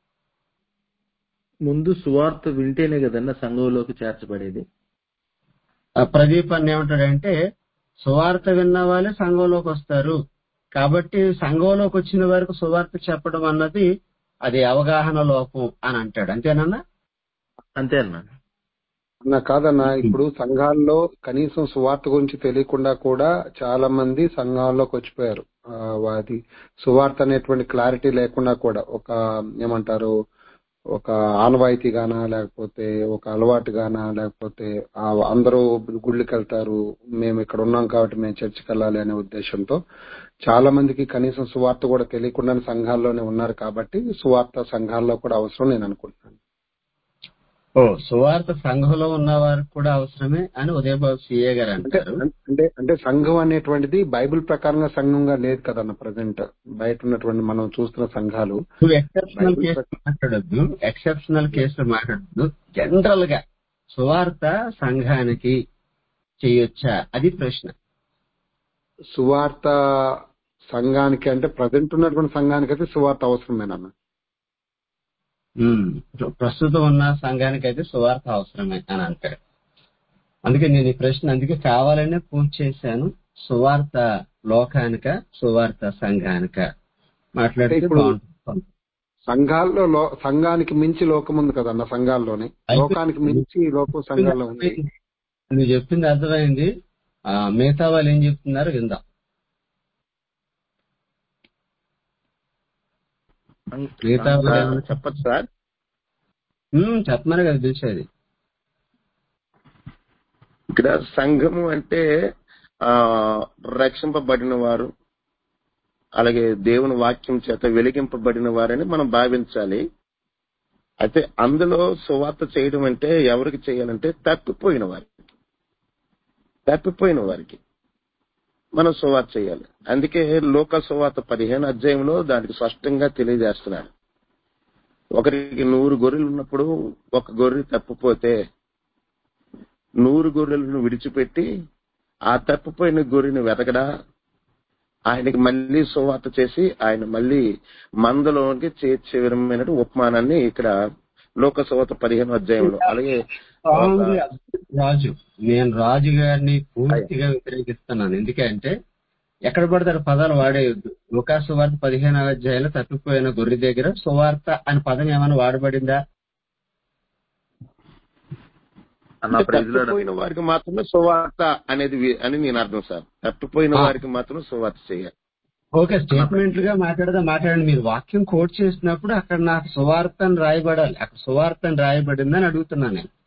ముందు సువార్త వింటేనే కదన్న సంఘంలోకి చేర్చబడేది ఆ ప్రదీప్ అన్న ఏమంటాడంటే సువార్త విన్న వాళ్ళే సంఘంలోకి వస్తారు కాబట్టి సంఘంలోకి వచ్చిన వారికి సువార్త చెప్పడం అన్నది అది అవగాహన లోపం అని అంటాడు అంతేనన్నా అంతే అన్న అన్న కాదన్నా ఇప్పుడు సంఘాల్లో కనీసం సువార్త గురించి తెలియకుండా కూడా చాలా మంది సంఘాల్లోకి వచ్చిపోయారు ఆ, వాటి సువార్త అనేటువంటి క్లారిటీ లేకుండా కూడా ఒక ఏమంటారు ఒక ఆనవాయితీగానా లేకపోతే ఒక అలవాటుగానా లేకపోతే ఆ అందరూ గుళ్ళకి వెళ్తారు మేము ఇక్కడ ఉన్నాం కాబట్టి మేము చర్చికి వెళ్ళాలి అనే ఉద్దేశంతో చాలా మందికి కనీసం సువార్త కూడా తెలియకుండా సంఘాల్లోనే ఉన్నారు కాబట్టి సువార్త సంఘాల్లో కూడా అవసరం నేను అనుకుంటున్నాను ఓ సువార్త సంఘంలో ఉన్న వారికి కూడా అవసరమే అని ఉదయబాబు సిఏ గారు అంటే అంటారు అంటే అంటే సంఘం అనేటువంటిది బైబిల్ ప్రకారంగా సంఘంగా లేదు కదన్న ప్రజెంట్ బయట ఉన్నటువంటి మనం చూస్తున్న సంఘాలు నువ్వు ఎక్సెప్షనల్ బైబిల్ కేసులు మాట్లాడొద్దు ఎక్సెప్షనల్ కేసులు మాట్లాడొద్దు జనరల్ గా సువార్త సంఘానికి చేయొచ్చా అది ప్రశ్న సువార్త సంఘానికి అంటే ప్రజెంట్ ఉన్నటువంటి సంఘానికి అయితే సువార్త అవసరమేనన్న ఉమ్, ప్రస్తుతం ఉన్న సంఘానికి అయితే సువార్త అవసరమే అని అంటాడు అందుకే నేను ఈ ప్రశ్న అందుకే కావాలనే పూర్తి చేశాను సువార్త లోకానిక సువార్త సంఘానిక మాట్లాడితే ఇప్పుడు బాగుంటుంది సంఘాల్లో లో- సంఘానికి మించి లోకం ఉంది కదన్న సంఘాల్లోనే అయితే లోకానికి మించి లోకం సంఘాల్లో ఉంది నువ్వు చెప్పింది అర్థమైంది ఆ, మిగతా వాళ్ళు ఏం చెప్తున్నారు విందాం మిగతా వాళ్ళు ఆ, ఏమన్నా చెప్పచ్చు సార్ ఉమ్, చెప్పమని కదా పిలిచేది ఇక్కడ సంఘము అంటే ఆ రక్షింపబడిన వారు అలాగే దేవుని వాక్యం చేత వెలిగింపబడిన వారని మనం భావించాలి అయితే అందులో సువార్త చేయడం అంటే ఎవరికి చేయాలంటే తప్పిపోయిన వారికి తప్పిపోయిన వారికి మనం సువార్త చేయాలి అందుకే లోక సువార్త పదిహేను అధ్యాయంలో దానికి స్పష్టంగా తెలియజేస్తున్నాడు ఒకరికి నూరు గొర్రెలు ఉన్నప్పుడు ఒక గొర్రె తప్పిపోతే నూరు గొర్రెలను విడిచిపెట్టి ఆ తప్పిపోయిన గొర్రెని వెతకడా ఆయనకి మళ్ళీ సువార్త చేసి ఆయన మళ్ళీ మందలోకి చేర్చే విధమైన ఉపమానాన్ని ఇక్కడ లోక సువార్త పదిహేను అధ్యాయంలో అలాగే స్ట్రాంగ్ ఒక రాజు నేను రాజు గారిని పూర్తిగా వ్యతిరేకిస్తున్నాను ఎందుకంటే ఎక్కడ పడతారు పదాలు వాడేయొద్దు లుకాసు వార్త పదిహేను అధ్యాయంలో తప్పిపోయిన గొర్రె దగ్గర సువార్త అని పదం ఏమైనా వాడబడిందా అన్న అంటే ప్రైజ్ లార్డ్ తప్పిపోయిన వారికి మాత్రమే సువార్త అనేది వి- అని నేను అర్థం సార్ తప్పిపోయిన ఆ, వారికి మాత్రం సువార్త చేయాలి ఓకే స్టేట్మెంట్ గా మాట్లాడదా మాట్లాడండి మీరు వాక్యం కోట్ చేసినప్పుడు అక్కడ నాకు సువార్త అని రాయబడాలి అక్కడ సువార్త అని రాయబడిందని అడుగుతున్నాను నేను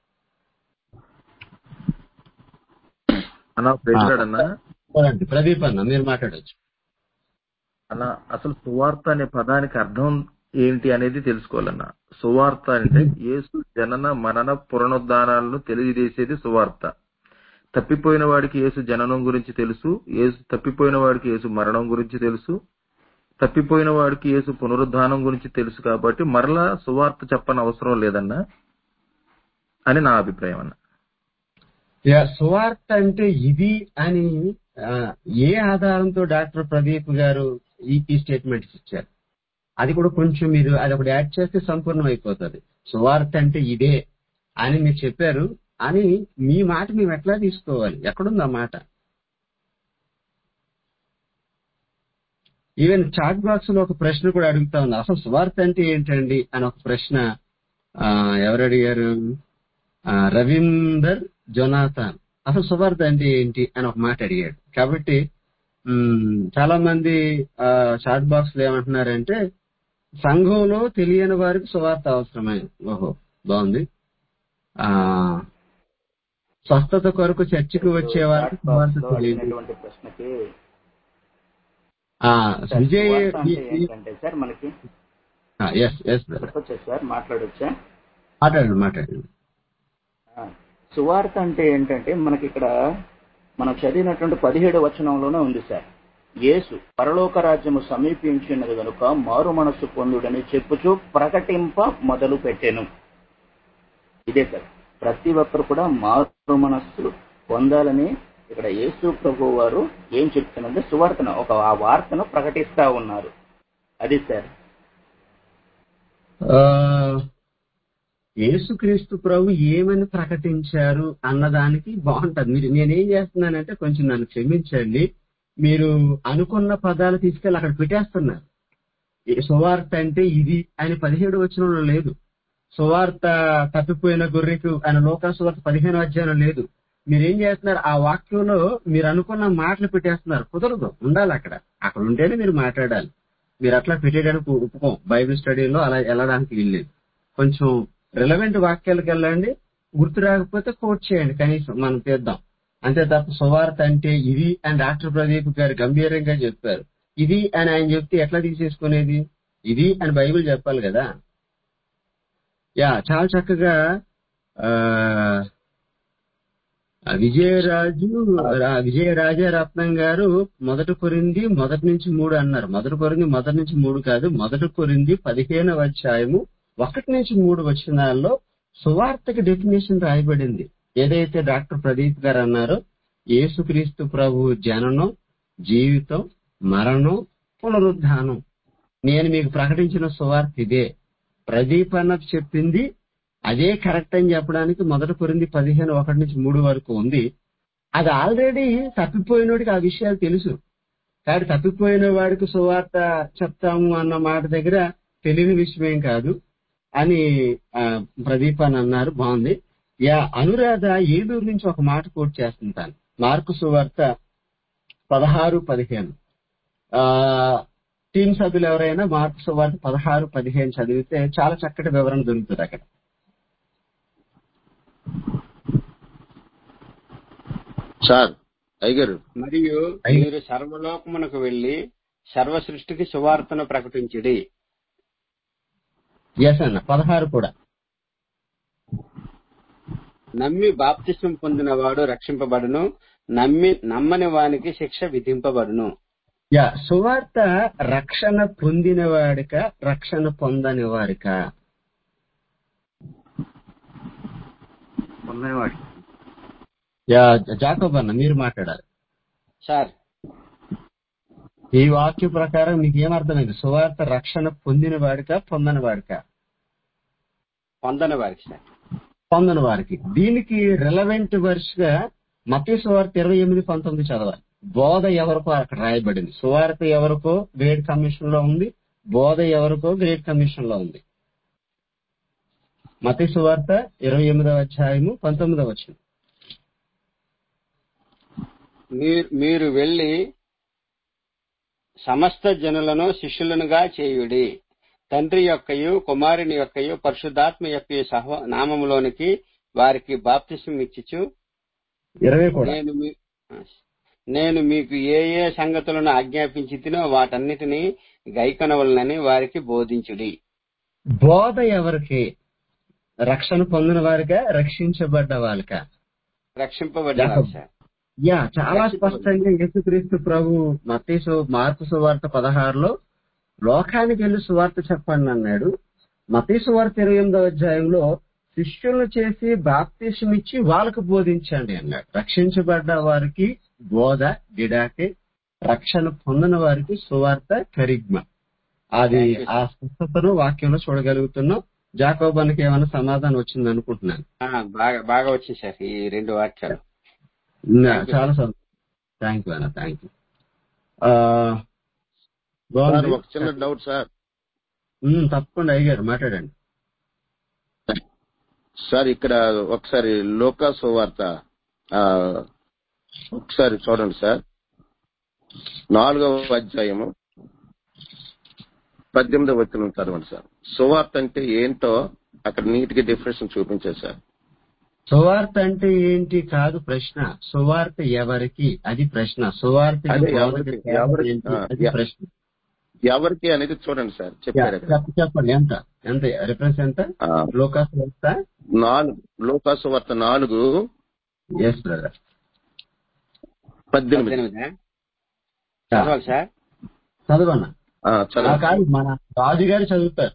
అన్న ప్రైజ్ ఆ, లార్డ్ అన్న చూడండి ప్రదీప్ అన్న మీరు మాట్లాడొచ్చు అన్న అసలు సువార్త అనే పదానికి అర్థం ఏంటి అనేది తెలుసుకోవాలన్న సువార్త అంటే యేసు జనన మనన పునరుద్ధానాలను తెలియజేసేది సువార్త తప్పిపోయిన వాడికి యేసు జననం గురించి తెలుసు యేసు తప్పిపోయిన వాడికి యేసు మరణం గురించి తెలుసు తప్పిపోయిన వాడికి యేసు పునరుద్ధానం గురించి తెలుసు కాబట్టి మరలా సువార్త చెప్పని అవసరం లేదన్న అని నా అభిప్రాయం అన్న యా, సువార్త అంటే ఇది అని ఆ, ఏ ఆధారంతో డాక్టర్ ప్రదీప్ గారు ఈ ఈ స్టేట్మెంట్స్ ఇచ్చారు అది కూడా కొంచెం మీరు అది ఒకటి యాడ్ చేస్తే సంపూర్ణం అయిపోతుంది సువార్త అంటే ఇదే అని మీరు చెప్పారు అని మీ మాట మేము ఎట్లా తీసుకోవాలి ఎక్కడుంది ఆ మాట ఈవెన్ చాట్ బాక్స్ లో ఒక ప్రశ్న కూడా అడుగుతా ఉంది అసలు సువార్త అంటే ఏంటండి అని ఒక ప్రశ్న ఆ, ఎవరు అడిగారు ఆ, రవీందర్ జొనాథన్ అసలు సువార్త అంటే ఏంటి అని ఒక మాట అడిగాడు కాబట్టి మ్, చాలా మంది చాట్ బాక్స్ లో ఏమంటున్నారంటే సంఘంలో తెలియని వారికి సువార్త అవసరమే ఓహో బాగుంది ఆ స్వస్థత కొరకు చర్చికి వచ్చే వారికి చాట్ బాక్స్ సువార్త లో తెలియదు అడిగినటువంటి ప్రశ్నకి ఆ, సార్ విజయ్ సువార్త అంటే ఏంటంటే సార్ మనకి ఎస్ ఎస్ చెప్పొచ్చా సార్ మాట్లాడొచ్చా మాట్లాడండి మాట్లాడండి ఆ, సువార్త అంటే ఏంటంటే మనకి ఇక్కడ మనం చదివినటువంటి పదిహేడు వచనంలోనే ఉంది సార్ యేసు పరలోక రాజ్యము సమీపించినది గనుక మారు మనస్సు పొందుడని చెప్పుచూ ప్రకటింప మొదలు పెట్టెను ఇదే సార్ ప్రతి ఒక్కరు కూడా మారు మనస్సు పొందాలని ఇక్కడ యేసు ప్రభు వారు ఏం చెప్తున్నారంటే సువార్తను ఒక ఆ వార్తను ప్రకటిస్తా ఉన్నారు అది సార్ ఆ, యేసుక్రీస్తు ప్రభు ఏమని ప్రకటించారు అన్నదానికి బాగుంటది మీరు నేనేం చేస్తున్నానంటే కొంచెం నన్ను క్షమించండి మీరు అనుకున్న పదాలు తీసుకెళ్ళి అక్కడ పెట్టేస్తున్నారు ఈ సువార్త అంటే ఇది అని పదిహేడు వచనంలో లేదు సువార్త తప్పిపోయిన గొర్రెకు ఆయన లోకా సువార్త పదిహేను అధ్యాయంలో లేదు మీరేం చేస్తున్నారు ఆ వాక్యంలో మీరు అనుకున్న మాటలు పెట్టేస్తున్నారు కుదరదు ఉండాలి అక్కడ అక్కడ ఉంటేనే మీరు మాట్లాడాలి మీరు అట్లా పెట్టేయడానికి ఒప్పుకోం బైబిల్ స్టడీలో అలా వెళ్ళడానికి వీల్లేదు కొంచెం రిలవెంట్ వాక్యాలకు వెళ్ళండి గుర్తు రాకపోతే కోట్ చేయండి కనీసం మనం తీద్దాం అంతే తప్ప సువార్త అంటే ఇది అని డాక్టర్ ప్రదీప్ గారు గంభీరంగా చెప్పారు ఇది అని ఆయన చెప్తే ఎట్లా తీసేసుకునేది ఇది అని బైబిల్ చెప్పాలి కదా యా చాలా చక్కగా ఆ ఆ విజయరాజు రా- విజయరాజారత్నం గారు మొదటి కొరింది మొదటి నుంచి మూడు అన్నారు మొదటి కొరింది మొదటి నుంచి మూడు కాదు మొదటి కొరింది పదిహేనవ అధ్యాయము ఒకటి నుంచి మూడు వచనాల్లో సువార్తకి డెఫినేషన్ రాయబడింది ఏదైతే డాక్టర్ ప్రదీప్ గారు అన్నారో యేసుక్రీస్తు ప్రభు జననం జీవితం మరణం పునరుద్ధానం నేను మీకు ప్రకటించిన సువార్త ఇదే ప్రదీప్ అన్నది చెప్పింది అదే కరెక్ట్ అని చెప్పడానికి మొదటి కొరింది పదిహేను ఒకటి నుంచి మూడు వరకు ఉంది అది ఆల్రెడీ తప్పిపోయినోడికి ఆ విషయాలు తెలుసు కానీ తప్పిపోయిన వాడికి సువార్త చెప్తాము అన్న మాట దగ్గర తెలియని విషయం ఏం కాదు అని ఆ, ప్రదీప్ అని అన్నారు బాగుంది యా అనురాధ ఏలూరు నుంచి ఒక మాట కోట్ చేస్తుంటాను మార్కు సువార్త పదహారు పదిహేను ఆ టీం సభ్యులు ఎవరైనా మార్కు సువార్త పదహారు పదిహేను చదివితే చాలా చక్కటి వివరణ దొరుకుతుంది అక్కడ సార్ అయ్యగారు మరియు అయ్య. మీరు సర్వలోకమునకు వెళ్లి సర్వ సృష్టికి సువార్తను ప్రకటించుడి ఎస్ అన్న పదహారు కూడా నమ్మి బాప్తిస్వం పొందినవాడు రక్షింపబడును నమ్మి నమ్మని వానికి శిక్ష విధింపబడును యా సువార్త రక్షణ పొందిన వాడిక రక్షణ పొందని వారిక ఉన్నవాడు యా జాకోబ్ అన్న మీరు మాట్లాడాలి సార్ ఈ వాక్య ప్రకారం మీకు ఏమర్థమైంది సువార్త రక్షణ పొందిన వాడిక పొందని వాడిక పొందని వారికి సార్ పొందని వారికి దీనికి రిలవెంట్ వర్స్ గా మతీ సువార్త ఇరవై ఎనిమిది పంతొమ్మిది చదవాలి బోధ ఎవరికో అక్కడ రాయబడింది సువార్త ఎవరికో గ్రేట్ కమిషన్ లో ఉంది బోధ ఎవరికో గ్రేట్ కమిషన్ లో ఉంది మతీ సువార్త ఇరవై ఎనిమిదవ అధ్యాయము పంతొమ్మిదవ వచ్చింది మీరు మీరు వెళ్లి సమస్త జనులను శిష్యులనుగా చేయుడి తండ్రి యొక్కయు కుమారుని యొక్కయు పరిశుద్ధాత్మ యొక్క సహ నామములోనికి వారికి బాప్తిసం ఇచ్చిచు ఇరవై కూడా నేను మీ- నేను మీకు ఏ ఏ సంగతులను ఆజ్ఞాపించి తినో వాటన్నిటినీ గైకొనవలనని వారికి బోధించుడి బోధ ఎవరికి రక్షణ పొందిన వారికా రక్షించబడ్డ వాళ్ళకా రక్షింపబడిన యాకోబు. సార్ యా చాలా స్పష్టంగా యేసుక్రీస్తు ప్రభు మతీసు మార్కు సువార్త పదహారులో లోకానికి వెళ్లి సువార్త చెప్పండి అన్నాడు మతీ సువార్త ఇరవై ఎనిమిదవ అధ్యాయంలో శిష్యులను చేసి బాప్తీసం ఇచ్చి వాళ్ళకు బోధించండి అన్నాడు రక్షించబడ్డ వారికి బోధ గిడాకి రక్షణ పొందిన వారికి సువార్త కరిగ్మ అది Thank you, sir. ఆ స్పష్టతను వాక్యంలో చూడగలుగుతున్నాం జాకోబానికి ఏమైనా సమాధానం వచ్చింది అనుకుంటున్నాను ఆ, బాగా బాగా వచ్చింది సార్ ఈ రెండు వాక్యాలు నా- Thank you. చాలా థ్యాంక్ యూ అన్న థ్యాంక్ యూ సార్ బాగుంది ఒక చిన్న డౌట్ సార్ ఉమ్, తప్పకుండా అయ్యారు మాట్లాడండి సార్ ఇక్కడ ఒకసారి లోకాసు వార్త ఆ, ఒకసారి చూడండి సార్ నాలుగవ అధ్యాయము పద్దెనిమిదవ వచ్చిన చదవండి సార్ సువార్త అంటే ఏంటో అక్కడ నీట్ గా డిఫరెన్స్ చూపించారు సార్ సువార్త అంటే ఏంటి కాదు ప్రశ్న సువార్త ఎవరికి అది ప్రశ్న సువార్త అదే ఎవరికి? ఎవరికి? ఆ, అది యా. ప్రశ్న ఎవరికి అనేది చూడండి సార్ యా, చెప్పారు అక్కడ. చెప్ప- చెప్పండి ఎంత ఎంత రిఫరెన్స్ ఎంత ఆ, లోకాస్ ఎంత నాలుగు లోకాసు వార్త నాలుగు ఎస్ బ్రదర్ పద్దెనిమిది పద్దెనిమిదా చదవాలి సార్ చదవన్న ఆ, చదవండి. కాదు మన రాజు గారు చదువుతారు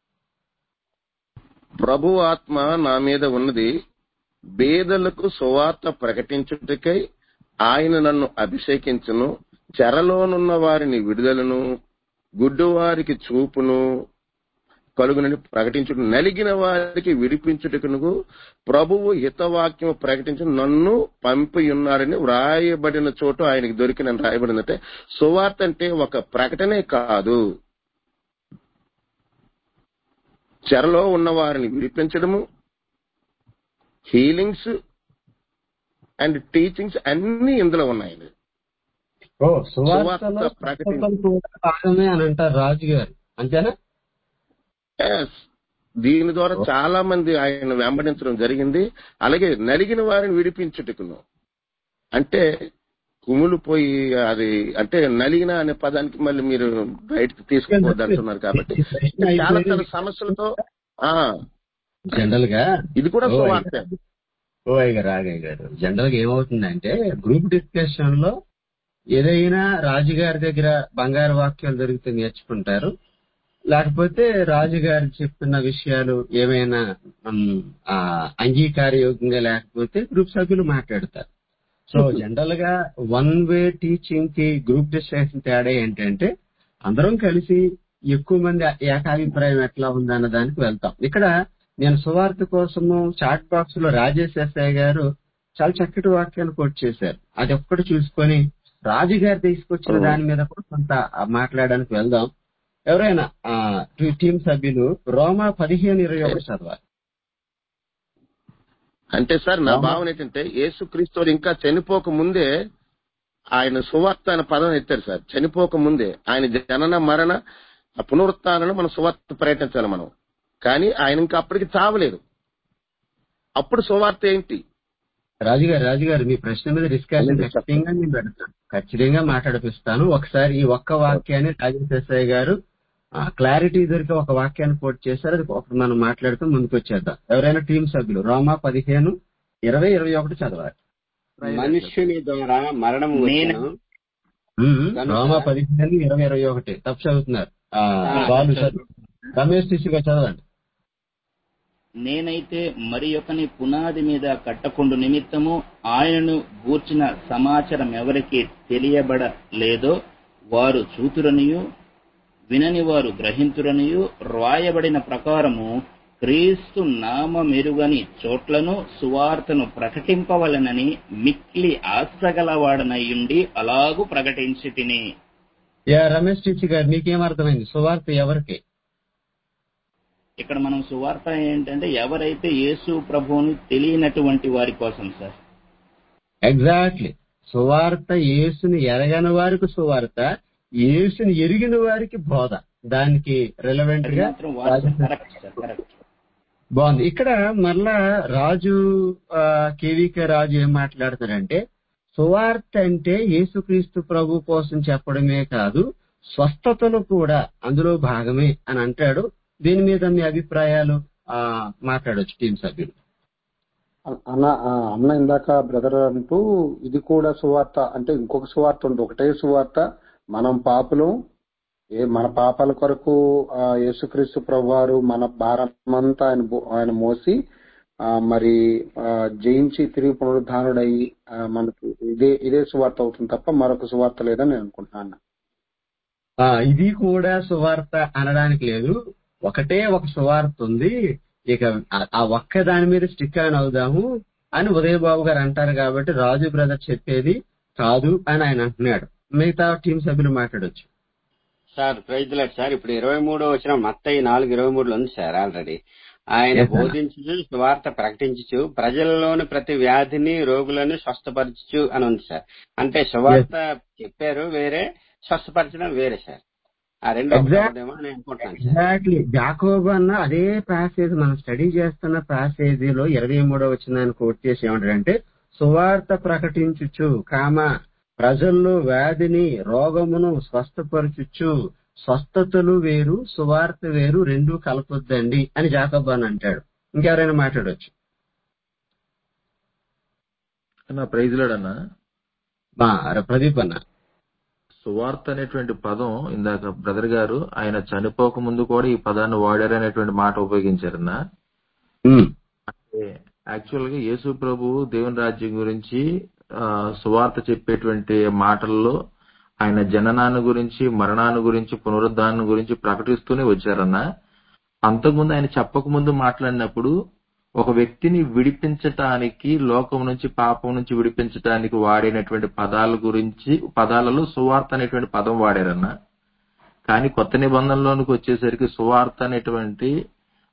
ప్రభు ఆత్మ నా మీద ఉన్నది బేదలకు సువార్త ప్రకటించుటకై ఆయన నన్ను అభిషేకించును చెరలోనున్న వారిని విడుదలను గుడ్డువారికి చూపును కలుగునని ప్రకటించుట నలిగిన వారికి విడిపించుటకును ప్రభువు హితవాక్యం ప్రకటించు నన్ను పంపి ఉన్నాడని వ్రాయబడిన చోటు ఆయనకి దొరికిన రాయబడిందంటే సువార్త అంటే ఒక ప్రకటనే కాదు చెరలో ఉన్న వారిని విడిపించడము హీలింగ్స్ అండ్ టీచింగ్స్ అన్ని ఇందులో ఉన్నాయి ఓ సువార్తలో సువార్త ప్రకటించి స్వస్థతలు కూడా భాగమే అని అంటారు రాజు గారు అంతేనా Yes. దీని ద్వారా చాలా మంది ఆయన వెంబడించడం జరిగింది అలాగే నలిగిన వారిని విడిపించుటకును అంటే కుములు పోయి అది అంటే నలిగిన అనే పదానికి మళ్ళీ మీరు బయటకు తీసుకుపోద్ది అంటున్నారు కాబట్టి ఈ ప్రశ్న చాలా అయిపోయింది. చాలా సమస్యలతో ఆ జనరల్ గా ఇది కూడా ఓ సువార్త అయ్య ఓ అయ్య రాగయ్య గారు జనరల్ గా ఏమవుతుందంటే గ్రూప్ డిస్కషన్ లో ఏదైనా రాజుగారి దగ్గర బంగారు వాక్యాలు దొరికితే నేర్చుకుంటారు లేకపోతే రాజుగారు చెప్పిన విషయాలు ఏమైనా ఉమ్, ఆ, అంగీకారయోగ్యంగా లేకపోతే గ్రూప్ సభ్యులు మాట్లాడతారు సో జనరల్ గా వన్ వే టీచింగ్ కి గ్రూప్ డిస్కషన్ తేడా ఏంటంటే అందరం కలిసి ఎక్కువ మంది ఏకాభిప్రాయం ఎట్లా ఉందన్న దానికి వెళ్తాం ఇక్కడ నేను సువార్త కోసము చాట్ బాక్స్ లో రాజేష్ ఎస్ఐ గారు చాలా చక్కటి వాక్యాన్ని కోట్ చేశారు అది ఒక్కటి చూసుకొని రాజు గారు తీసుకొచ్చిన Hmm. దాని మీద కూడా కొంత మాట్లాడడానికి వెళ్దాం ఎవరైనా ఆ టీం సభ్యులు రోమా పదిహేను ఇరవై ఒకటి చదవాలి అంటే సార్ నా రామ- భావన ఏంటంటే యేసుక్రీస్తు ఇంకా చనిపోక ముందే ఆయన సువార్త అనే పదం ఎత్తారు సార్ చనిపోక ముందే ఆయన జనన మరణ ఆ పునరుత్థానాలను మనం సువార్త ప్రయత్నించాలి మనం కానీ ఆయన ఇంకా అప్పటికి చావలేదు అప్పుడు సువార్త ఏంటి రాజుగారు రాజుగారు మీ ప్రశ్న మీద డిస్కషన్ అలాగే చెప్పండి. ఖచ్చితంగా నేను పెడతాను ఖచ్చితంగా మాట్లాడిపిస్తాను ఒకసారి ఈ ఒక్క వాక్యాన్ని రాజేష్ ఎస్ఐ గారు క్లారిటీ దొరికి ఒక వాక్యాన్ని కోట్ చేశారు అది ఒకటి మనం మాట్లాడుతూ ముందుకు వచ్చేద్దాం ఎవరైనా టీం సభ్యులు రోమా పదిహేను ఇరవై ఇరవై ఒకటి చదవాలి మనుష్యుని ద్వారా మరణము నేను- వచ్చును ఉమ్, కనుక- రోమా పదిహేను ఇరవై ఇరవై ఒకటి తప్పు చదువుతున్నారు ఆ, ఆ, బాలు చదువు. చదువు రమేష్ టీసీగా చదవండి నేనైతే మరి ఒకని పునాది మీద కట్టకుండు నిమిత్తము ఆయనను గూర్చిన సమాచారం ఎవరికి తెలియబడలేదో వారు చూతురనియు వినని వారు గ్రహింతురనియు రాయబడిన ప్రకారము క్రీస్తు నామ మెరుగని చోట్లను సువార్తను ప్రకటింపవలనని మిక్కిలి ఆశగలవాడనయుండి అలాగూ ప్రకటించి తిని యా రమేష్ టీసీ గారు మీకేం అర్థమైంది సువార్త ఎవరికి ఇక్కడ మనం సువార్త ఏంటంటే ఎవరైతే యేసు ప్రభువుని తెలియనటువంటి వారి కోసం సార్ ఎగ్జాక్ట్లీ సువార్త యేసుని ఎరగని వారికి సువార్త యేసుని ఎరిగిన వారికి బోధ దానికి రిలవెంట్ అది గా మాత్రం వాస్తవం కరెక్ట్ సార్ కరెక్ట్ బాగుంది ఇక్కడ మరలా రాజు ఆ, కేవీకే రాజు ఏం మాట్లాడతారంటే సువార్త అంటే యేసుక్రీస్తు ప్రభు కోసం చెప్పడమే కాదు స్వస్థతలు కూడా అందులో భాగమే అని అంటాడు దీని మీద మీ అభిప్రాయాలు ఆ, మాట్లాడొచ్చు టీం సభ్యులు అన్న ఆ, అన్న ఇందాక బ్రదర్ అంటూ ఇది కూడా సువార్త అంటే ఇంకొక సువార్త ఉంది ఒకటే సువార్త మనం పాపులు ఏ మన పాపాల కొరకు ఆ, యేసుక్రీస్తు ప్రభువారు మన భారమంతా ఆయన బో- ఆయన మోసి ఆ, మరి ఆ, జయించి తిరిగి పునరుద్ధానుడై ఆ, మనకు ఇదే ఇదే సువార్త అవుతుంది తప్ప మరొక సువార్త లేదని నేను అనుకుంటున్నాను ఆ ఇది కూడా సువార్త అనడానికి లేదు ఒకటే ఒక సువార్త ఉంది ఇక ఆ- ఆ ఒక్క దాని మీద స్టిక్ ఆన్ అవుదాము అని ఉదయబాబు గారు అంటారు కాబట్టి రాజు బ్రదర్ చెప్పేది కాదు అని ఆయన అంటున్నాడు మిగతా టీం సభ్యులు మాట్లాడొచ్చు సార్ ప్రైజ్ లాడ్ సార్ ఇప్పుడు ఇరవై మూడో వచ్చిన మత్తయి నాలుగు ఇరవై మూడులో ఉంది సార్ ఆల్రెడీ ఆయన Yes, sir. బోధించు సువార్త ప్రకటించు ప్రజలలోని ప్రతి వ్యాధిని రోగులను స్వస్థపరచు అని ఉంది సార్ అంటే సువార్త చెప్పారు వేరే స్వస్థపరచడం వేరే సార్ ఆ రెండు Exact- ఒకటేమో అని అనుకుంటున్నాను సార్ ఎగ్జాక్ట్లీ జాకోబ్ అన్న అదే ప్యాసేజ్ మనం స్టడీ చేస్తున్న ప్యాసేజీలో ఇరవై మూడో వచ్చిన కోట్ చేసి ఏమంటాడంటే సువార్త ప్రకటించుచు కామ ప్రజల్లో వ్యాధిని రోగమును స్వస్థపరచుచు స్వస్థతలు వేరు సువార్త వేరు రెండు కలపొద్దండి అని జాకోబ్ అని అంటాడు ఇంకెవరైనా మాట్లాడొచ్చు నా ప్రైజ్ లేడన్నా మా ప్రదీప్ అన్న సువార్త అనేటువంటి పదం ఇందాక బ్రదర్ గారు ఆయన చనిపోక ముందు కూడా ఈ పదాన్ని వాడారు అనేటువంటి మాట ఉపయోగించారన్నా ఉమ్, యాక్చువల్ గా యేసు ప్రభు దేవుని రాజ్యం గురించి ఆ, సువార్త చెప్పేటువంటి మాటల్లో ఆయన జననాన్ని గురించి మరణాన్ని గురించి పునరుద్ధానం గురించి ప్రకటిస్తూనే వచ్చారన్న అంతకుముందు ఆయన చెప్పక ముందు మాట్లాడినప్పుడు ఒక వ్యక్తిని విడిపించటానికి లోకం నుంచి పాపం నుంచి విడిపించటానికి వాడినటువంటి పదాల గురించి పదాలలో సువార్త అనేటువంటి పదం వాడారన్న కానీ కొత్త నిబంధనలోనికి వచ్చేసరికి సువార్త అనేటువంటి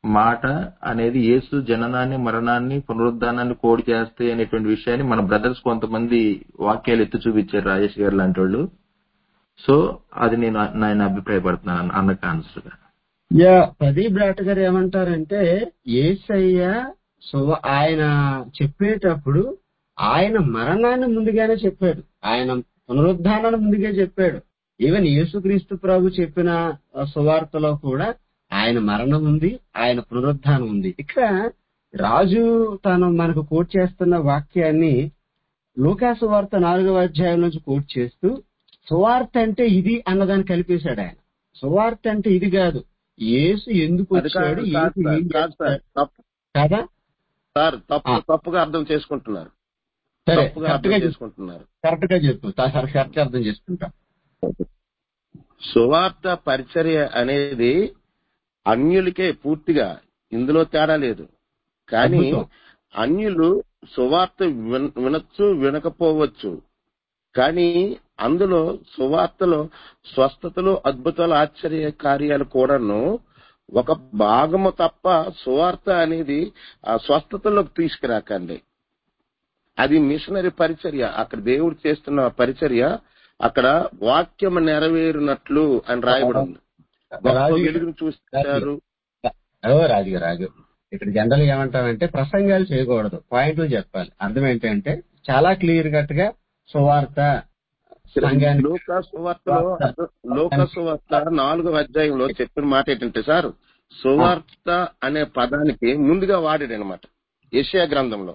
మాట అనేది యేసు జననాన్ని మరణాన్ని పునరుద్ధానాన్ని కోడి చేస్తాయి అనేటువంటి విషయాన్ని మన బ్రదర్స్ కొంతమంది వాక్యాలు ఎత్తి చూపించారు రాజేష్ గారు లాంటి వాళ్ళు సో అది నేను నేను అభిప్రాయపడుతున్నాను అన్నకు ఆన్సర్ గా యా ప్రదీప్ డాక్టర్ గారు ఏమంటారంటే ఏసయ్య సువ ఆయన చెప్పేటప్పుడు ఆయన మరణాన్ని ముందుగానే చెప్పాడు ఆయన పునరుద్ధానాన్ని ముందుగా చెప్పాడు ఈవెన్ యేసుక్రీస్తు ప్రభు చెప్పిన ఆ, సువార్తలో కూడా ఆయన మరణం ఉంది ఆయన పునరుద్ధానం ఉంది ఇక్కడ రాజు తాను మనకు కోట్ చేస్తున్న వాక్యాన్ని లూకాసు వార్త నాలుగవ అధ్యాయం నుంచి కోట్ చేస్తూ సువార్త అంటే ఇది అన్నదాన్ని కలిపేశాడు ఆయన సువార్త అంటే ఇది కాదు యేసు ఎందుకు అది కాదు వచ్చాడు కాదు యేసు సార్ ఏం కాదు సార్ చేస్తాడు తప్పు కదా సార్ తప్పు ఆ. తప్పుగా అర్థం చేసుకుంటున్నారు సరే తప్పుగా కరెక్ట్ అర్థం గా చెప్పు చేసుకుంటున్నారు కరెక్ట్ గా చెప్పు కరెక్ట్ గా అర్థం చేసుకుంటా సువార్త పరిచర్య అనేది అన్యులకే పూర్తిగా ఇందులో తేడా లేదు కానీ అద్భుతం అన్యులు సువార్త విన- వినొచ్చు వినకపోవచ్చు కానీ అందులో సువార్తలో స్వస్థతలు అద్భుతాలు ఆశ్చర్య కార్యాలు కూడాను ఒక భాగము తప్ప సువార్త అనేది ఆ స్వస్థతలోకి తీసుకురాకండి అది మిషనరీ పరిచర్య అక్కడ దేవుడు చేస్తున్న పరిచర్య అక్కడ వాక్యం నెరవేరినట్లు అని రాయబడి ఉంది గొప్ప రాజు వెలుగును చూస్తారు ఓ రాజు రాజు ఇక్కడ జనరల్ ఏమంటామంటే ప్రసంగాలు చేయకూడదు పాయింట్లు చెప్పాలి అర్థం ఏంటంటే చాలా క్లియర్ కట్ గా సువార్త సంఘానికి లోక సువార్తలో లోక సువార్త నాలుగో అధ్యాయంలో చెప్పిన మాట ఏంటంటే సార్ సువార్త అనే పదానికి ముందుగా వాడాడు అనమాట ఏషియా గ్రంథంలో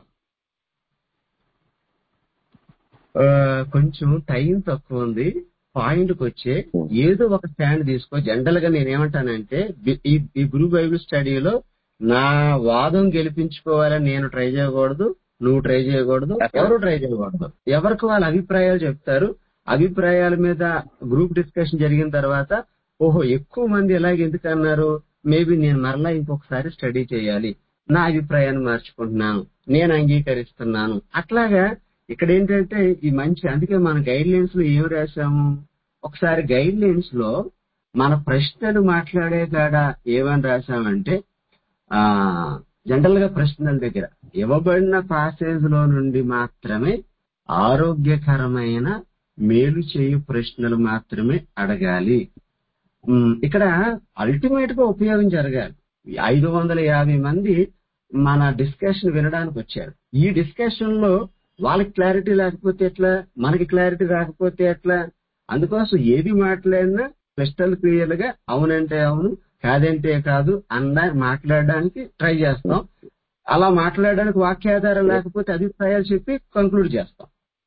ఆ, కొంచెం టైం తక్కువ ఉంది పాయింట్ కి వచ్చే ఏదో ఒక స్టాండ్ తీసుకో జనరల్ గా నేను ఏమంటానంటే బి- ఈ ఈ గురు బైబిల్ స్టడీలో నా వాదం గెలిపించుకోవాలని నేను ట్రై చేయకూడదు నువ్వు ట్రై చేయకూడదు ఎవరు ట్రై చేయకూడదు ఎవరికి వాళ్ళ అభిప్రాయాలు చెప్తారు అభిప్రాయాల మీద గ్రూప్ డిస్కషన్ జరిగిన తర్వాత ఓహో ఎక్కువ మంది ఎలాగ ఎందుకు అన్నారు మేబీ నేను మరలా ఇంకొకసారి స్టడీ చేయాలి నా అభిప్రాయాన్ని మార్చుకుంటున్నాను నేను అంగీకరిస్తున్నాను అట్లాగా ఇక్కడ ఏంటంటే ఈ మంచి అందుకే మన గైడ్ లైన్స్ లో ఏం రాశాము ఒకసారి గైడ్ లైన్స్ లో మన ప్రశ్నలు మాట్లాడే కాడ ఏమని రాశామంటే ఆ జనరల్ గా ప్రశ్నల దగ్గర ఇవ్వబడిన పాసేజ్ లో నుండి మాత్రమే ఆరోగ్యకరమైన మేలు చేయు ప్రశ్నలు మాత్రమే అడగాలి ఉమ్, ఇక్కడ అల్టిమేట్ గా ఉపయోగం జరగాలి ఐదు వందల యాభై మంది మన డిస్కషన్ వినడానికి వచ్చారు ఈ డిస్కషన్ లో వాళ్ళకి క్లారిటీ లేకపోతే ఎట్లా మనకి క్లారిటీ రాకపోతే ఎట్లా అందుకోసం ఏది మాట్లాడినా క్రిస్టల్ క్లియర్ గా అవునంటే అవును కాదంటే కాదు అన్న మాట్లాడడానికి ట్రై చేస్తాం అలా మాట్లాడడానికి వాక్యాధారం లేకపోతే అభిప్రాయాలు చెప్పి కంక్లూడ్ చేస్తాం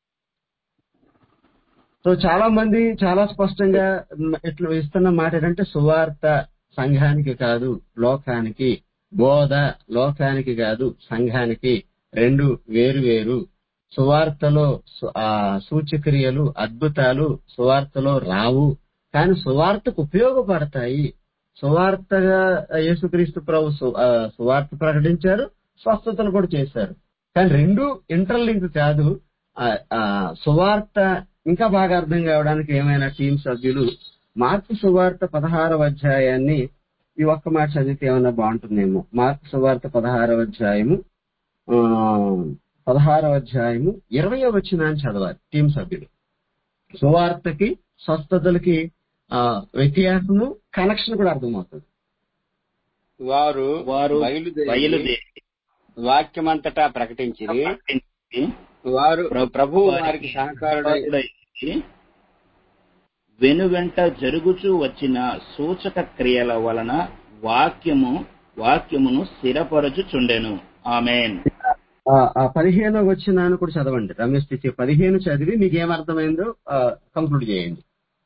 సో చాలా మంది చాలా స్పష్టంగా మ్, ఇట్లా ఇస్తున్న మాట ఏంటంటే సువార్త సంఘానికి కాదు లోకానికి బోధ లోకానికి కాదు సంఘానికి రెండు వేరు వేరు సువార్తలో సు- ఆ సూచక్రియలు అద్భుతాలు సువార్తలో రావు కానీ సువార్తకు ఉపయోగపడతాయి సువార్తగా యేసుక్రీస్తు ప్రభు సు- ఆ, సువార్త ప్రకటించారు స్వస్థతలు కూడా చేశారు కానీ రెండు ఇంటర్లింక్ కాదు ఆ, ఆ, సువార్త ఇంకా బాగా అర్థం కావడానికి ఏమైనా టీం సభ్యులు మార్పు సువార్త పదహారవ అధ్యాయాన్ని ఈ ఒక్క మాట చదివితే ఏమైనా బాగుంటుందేమో మార్పు సువార్త పదహారవ అధ్యాయము ఆ, పదహారవ అధ్యాయము ఇరవయో వచ్చినాన్ని చదవాలి టీం సభ్యులు సువార్తకి స్వస్థతలకి ఆ, వ్యత్యాసము కనెక్షన్ కూడా అర్థమవుతుంది వారు వారు బయలుదేరి బయలుదేరి వాక్యమంతటా ప్రకటించిరి ప్రకటించి వారు ప్రభు ప్రభు వారికి వారికి సహకారుడై సహకారుడై వెనువెంట జరుగుచూ వచ్చిన సూచక క్రియల వలన వాక్యము వాక్యమును స్థిరపరచుచుండెను ఆమెన్ ఆ ఆ పదిహేను వచ్చినాను కూడా చదవండి రమేష్ టీచర్ పదిహేను చదివి మీకు ఏమర్థమైందో కంక్లూడ్ చేయండి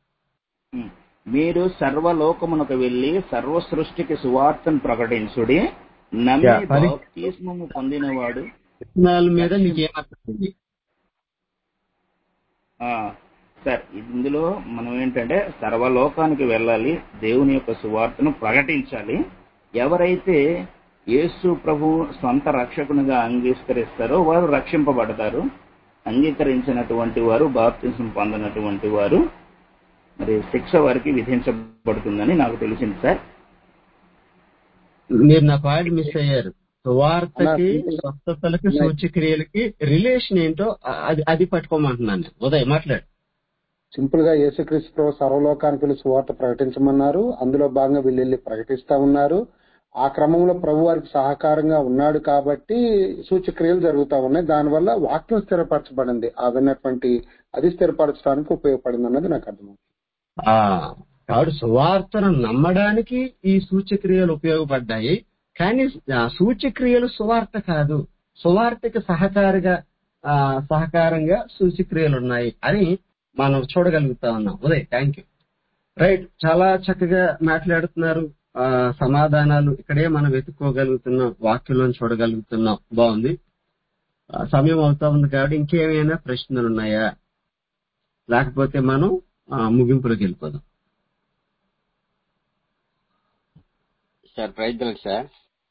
మీరు సర్వలోకమునకు వెళ్లి సర్వ సృష్టికి సువార్తను ప్రకటించుడి నమ్మి యా, పది- బాప్తిస్మము పొందినవాడు వచనాల మీద మీకు ఏమర్థమైంది ఆ, సార్ ఇందులో మనం ఏంటంటే సర్వలోకానికి వెళ్ళాలి దేవుని యొక్క సువార్తను ప్రకటించాలి ఎవరైతే యేసు ప్రభు సొంత రక్షకునిగా అంగీకరిస్తారో వారు రక్షింపబడతారు అంగీకరించినటువంటి వారు బాప్తిసం పొందినటువంటి వారు మరి శిక్ష వారికి విధించబడుతుందని నాకు తెలిసింది సార్ మీరు నా పాయింట్ మిస్ అయ్యారు అన్న సువార్తకి సింపుల్ స్వస్థతలకి అన్న సూచక్రియలకి రిలేషన్ ఏంటో అ- అది అది పట్టుకోమంటున్నాను నేను ఉదయ్ మాట్లాడు సింపుల్ గా యేసుక్రీస్తు ప్రభు సర్వలోకానికి వెళ్ళి సువార్త ప్రకటించమన్నారు అందులో భాగంగా వీళ్ళు వెళ్ళి ప్రకటిస్తా ఉన్నారు ఆ క్రమంలో ప్రభు వారికి సహకారంగా ఉన్నాడు కాబట్టి సూచక్రియలు జరుగుతా ఉన్నాయి దానివల్ల వాక్యం స్థిరపరచబడింది ఆ విన్నటువంటి అది స్థిరపరచడానికి ఉపయోగపడింది అన్నది నాకు అర్థం ఆ కాబట్టి సువార్తను నమ్మడానికి ఈ సూచక్రియలు ఉపయోగపడ్డాయి కానీ ఆ సూచక్రియలు సువార్త కాదు సువార్తకి సహకారిగా ఆ సహకారంగా సూచక్రియలు ఉన్నాయి అని మనం చూడగలుగుతా ఉన్నాం ఉదయ్ థ్యాంక్ యూ రైట్ చాలా చక్కగా మాట్లాడుతున్నారు ఆ సమాధానాలు ఇక్కడే మనం వెతుక్కోగలుగుతున్నాం వాక్యంలో చూడగలుగుతున్నాం బాగుంది ఆ, సమయం అవుతా ఉంది కాబట్టి ఇంకేమైనా ప్రశ్నలు ఉన్నాయా లేకపోతే మనం ఆ, ముగింపులోకి వెళ్ళిపోదాం సార్ ప్రైజ్లకు సార్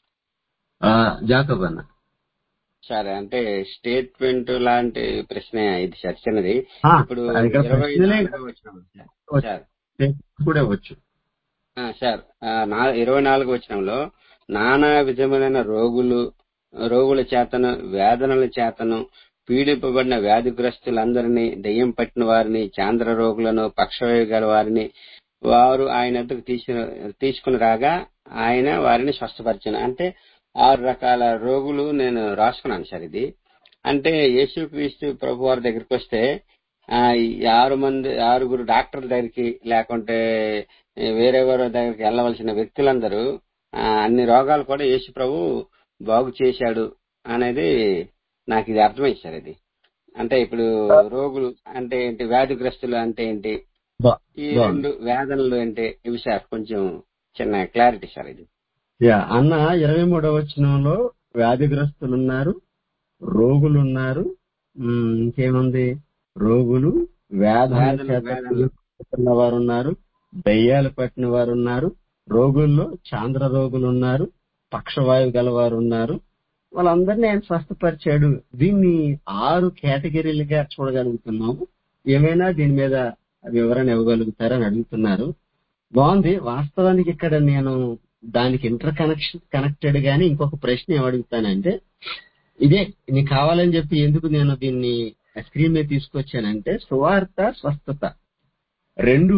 ఆ, జాకబ్ అన్న సార్ అంటే స్టేట్మెంట్ లాంటి ప్రశ్న ఇది సార్ చిన్నది ఆ, ఇప్పుడు ఇక్కడ ఇరవై ప్రశ్నలే నాలుగో వచ్చినాం సార్ సార్ కూడా వచ్చు ఆ, సార్ ఆ, నా- ఇరవై నాలుగు వచనంలో నానా విధములైన రోగులు రోగుల చేతను వేదనల చేతను పీడింపబడిన వ్యాధిగ్రస్తులందరినీ దెయ్యం పట్టిన వారిని చాంద్ర రోగులను పక్షవాయు గల వారిని వారు ఆయన ఎద్దకు తీసుకుని తీసుకుని రాగా ఆయన వారిని స్వస్థపరిచాను అంటే ఆరు రకాల రోగులు నేను రాసుకున్నాను సార్ ఇది అంటే యేసుక్రీస్తు ప్రభు వారి దగ్గరికి వస్తే ఆ, ఈ ఆరు మంది ఆరుగురు డాక్టర్ల దగ్గరికి లేకుంటే వేరే వేరే దగ్గరికి వెళ్ళవలసిన వ్యక్తులందరూ ఆ, అన్ని రోగాలు కూడా యేసు ప్రభు బాగు చేశాడు అనేది నాకు ఇది అర్థమైంది సార్ ఇది అంటే ఇప్పుడు రోగులు అంటే ఏంటి వ్యాధిగ్రస్తులు అంటే ఏంటి బా- ఈ బాగుంది రెండు వేదనలు అంటే ఇవి సార్ కొంచెం చిన్న క్లారిటీ సార్ ఇది యా అన్న ఇరవై మూడవ వచనంలో వ్యాధిగ్రస్తులు ఉన్నారు రోగులు ఉన్నారు ఉమ్, ఇంకేముంది రోగులు వేదన వేదనలు చేత వేదనలు పీడింపబడిన వారు ఉన్నారు దయ్యాలు పట్టిన వారు ఉన్నారు రోగుల్లో చాంద్ర రోగులు ఉన్నారు పక్షవాయువు గలవారు ఉన్నారు వాళ్ళందరినీ ఆయన స్వస్థపరిచాడు దీన్ని ఆరు కేటగిరీలుగా చూడగలుగుతున్నాము ఏమైనా దీని మీద వివరణ ఇవ్వగలుగుతారని అడుగుతున్నారు బాగుంది వాస్తవానికి ఇక్కడ నేను దానికి ఇంటర్ కనెక్షన్ కనెక్టెడ్ గాని ఇంకొక ప్రశ్న ఏం అడుగుతానంటే ఇదే నీకు కావాలని చెప్పి ఎందుకు నేను దీన్ని స్క్రీన్ మీద తీసుకొచ్చానంటే సువార్త స్వస్థత రెండు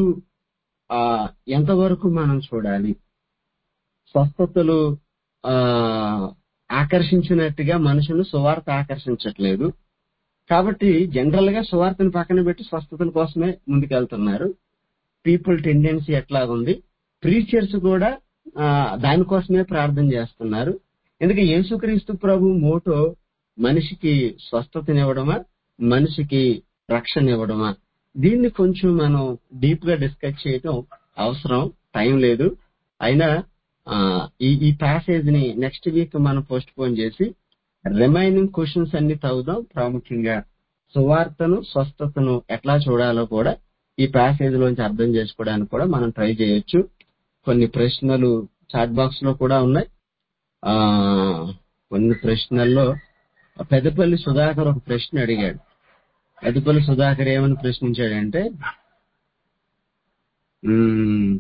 ఆ ఎంతవరకు మనం చూడాలి స్వస్థతలు ఆ ఆకర్షించినట్టుగా మనుషులు సువార్త ఆకర్షించట్లేదు కాబట్టి జనరల్ గా సువార్తను పక్కన పెట్టి స్వస్థతల కోసమే ముందుకెళ్తున్నారు పీపుల్ టెండెన్సీ ఎట్లాగుంది ప్రీచర్స్ కూడా ఆ, దానికోసమే ప్రార్థన చేస్తున్నారు ఎందుకంటే యేసుక్రీస్తు ప్రభు మోటో మనిషికి స్వస్థతనివ్వడమా మనిషికి రక్షణ ఇవ్వడమా దీన్ని కొంచెం మనం డీప్ గా డిస్కస్ చేయడం అవసరం టైం లేదు అయినా ఆ, ఈ ఈ ప్యాసేజ్ ని నెక్స్ట్ వీక్ మనం పోస్ట్ పోన్ చేసి రిమైనింగ్ క్వశ్చన్స్ అన్ని తవ్వుదాం ప్రాముఖ్యంగా సువార్తను స్వస్థతను ఎట్లా చూడాలో కూడా ఈ ప్యాసేజ్ లోంచి అర్థం చేసుకోవడానికి కూడా మనం ట్రై చేయొచ్చు కొన్ని ప్రశ్నలు చాట్ బాక్స్ లో కూడా ఉన్నాయి ఆ కొన్ని ప్రశ్నల్లో పెద్దపల్లి సుధాకర్ ఒక ప్రశ్న అడిగాడు పెద్దపల్లి సుధాకర్ ఏమని ప్రశ్నించాడంటే "మ్మ్,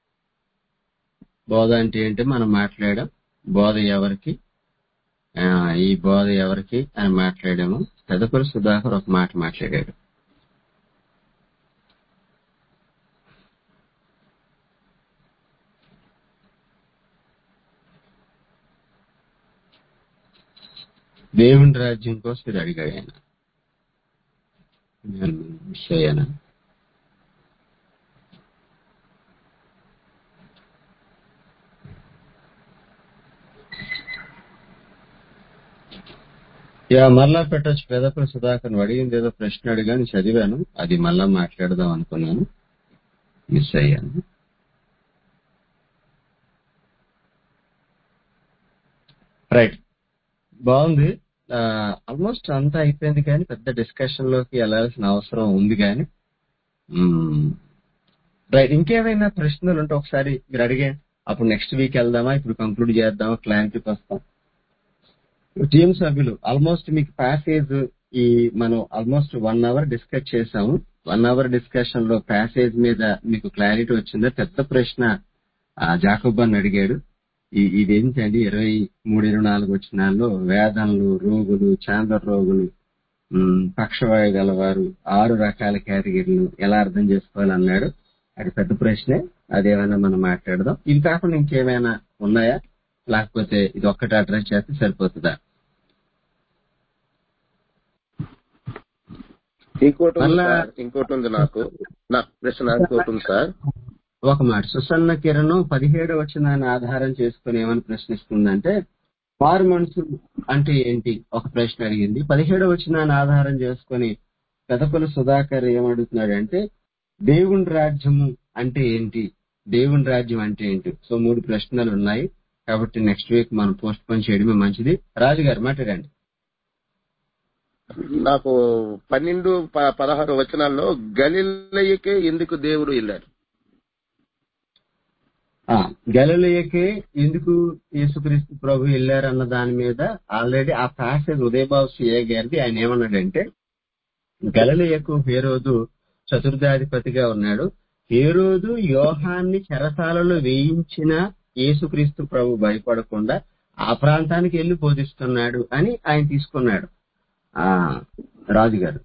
బోధ అంటే ఏంటి మనం మాట్లాడాం బోధ ఎవరికి ఆ, ఈ బోధ ఎవరికి అని మాట్లాడాము పెద్దపల్లి సుధాకర్ ఒక మాట మాట్లాడాడు దేవుని రాజ్యం కోసం ఇది అడిగాడు ఆయన నేను మిస్ అయ్యాను యా మళ్ళా పెట్టొచ్చు పెదపల్లి సుధాకర్ నువ్వు అడిగింది ఏదో ప్రశ్న అడిగాను చదివాను అది మళ్ళా మాట్లాడదాం అనుకున్నాను మిస్ అయ్యాను రైట్ బాగుంది ఆల్మోస్ట్ అంతా అయిపోయింది కానీ పెద్ద డిస్కషన్ లోకి వెళ్ళాల్సిన అవసరం ఉంది కానీ రైట్ ఇంకేమైనా ప్రశ్నలు ఉంటే ఒకసారి మీరు అడిగే అప్పుడు నెక్స్ట్ వీక్ వెళ్దామా ఇప్పుడు కంక్లూడ్ చేద్దామా క్లారిటీకి వస్తాం టీం సభ్యులు ఆల్మోస్ట్ మీకు ప్యాసేజ్ ఈ మనం ఆల్మోస్ట్ వన్ అవర్ డిస్కస్ చేసాము వన్ అవర్ డిస్కషన్ లో ప్యాసేజ్ మీద మీకు క్లారిటీ వచ్చిందా పెద్ద ప్రశ్న ఆ, జాకబ్ అని అడిగాడు ఈ- ఇదేంటండి ఇరవై మూడు ఇరవై నాలుగు వచ్చినాల్లో వేదనలు రోగులు చాందర్ రోగులు ఉమ్, పక్షవాయు గలవారు ఆరు రకాల కేటగిరీలు ఎలా అర్థం చేసుకోవాలన్నాడు అది పెద్ద ప్రశ్నే అదేమైనా మనం మాట్లాడదాం ఇది కాకుండా ఇంకేమైనా ఉన్నాయా లేకపోతే ఇది ఒక్కటి అడ్రస్ చేస్తే సరిపోతుందా ఇంకోటి ఉంది మళ్ళా సార్ ఇంకోటి ఉంది నాకు నా ప్రశ్న ఇంకోటి ఉంది సార్ ఒక మాట సుసన్న కిరణం పదిహేడు వచ్చినాన్ని ఆధారం చేసుకుని ఏమని ప్రశ్నిస్తుందంటే మారు మనుషులు అంటే ఏంటి ఒక ప్రశ్న అడిగింది పదిహేడు వచ్చినాన్ని ఆధారం చేసుకుని పెదపల సుధాకర్ ఏమడుగుతున్నాడంటే దేవుని రాజ్యము అంటే ఏంటి దేవుని రాజ్యం అంటే ఏంటి సో మూడు ప్రశ్నలు ఉన్నాయి కాబట్టి నెక్స్ట్ వీక్ మనం పోస్ట్ పోన్ చేయడమే మంచిది రాజుగారు మాట్లాడండి నాకు పన్నెండు ప- పదహారు వచనాల్లో గలిలయ్యకే ఎందుకు దేవుడు వెళ్ళారు ఆ గలిలయకే ఎందుకు యేసుక్రీస్తు ప్రభు వెళ్ళారన్న దాని మీద ఆల్రెడీ ఆ ప్యాసేజ్ ఉదయబాబు సిఏ గారిది ఆయన ఏమన్నాడంటే గలిలయకు హేరోదు చతుర్థాధిపతిగా ఉన్నాడు హేరోదు యోహాన్ని చెరసాలలో వేయించిన యేసుక్రీస్తు ప్రభు భయపడకుండా ఆ ప్రాంతానికి వెళ్లి బోధిస్తున్నాడు అని ఆయన తీసుకున్నాడు ఆ రాజుగారు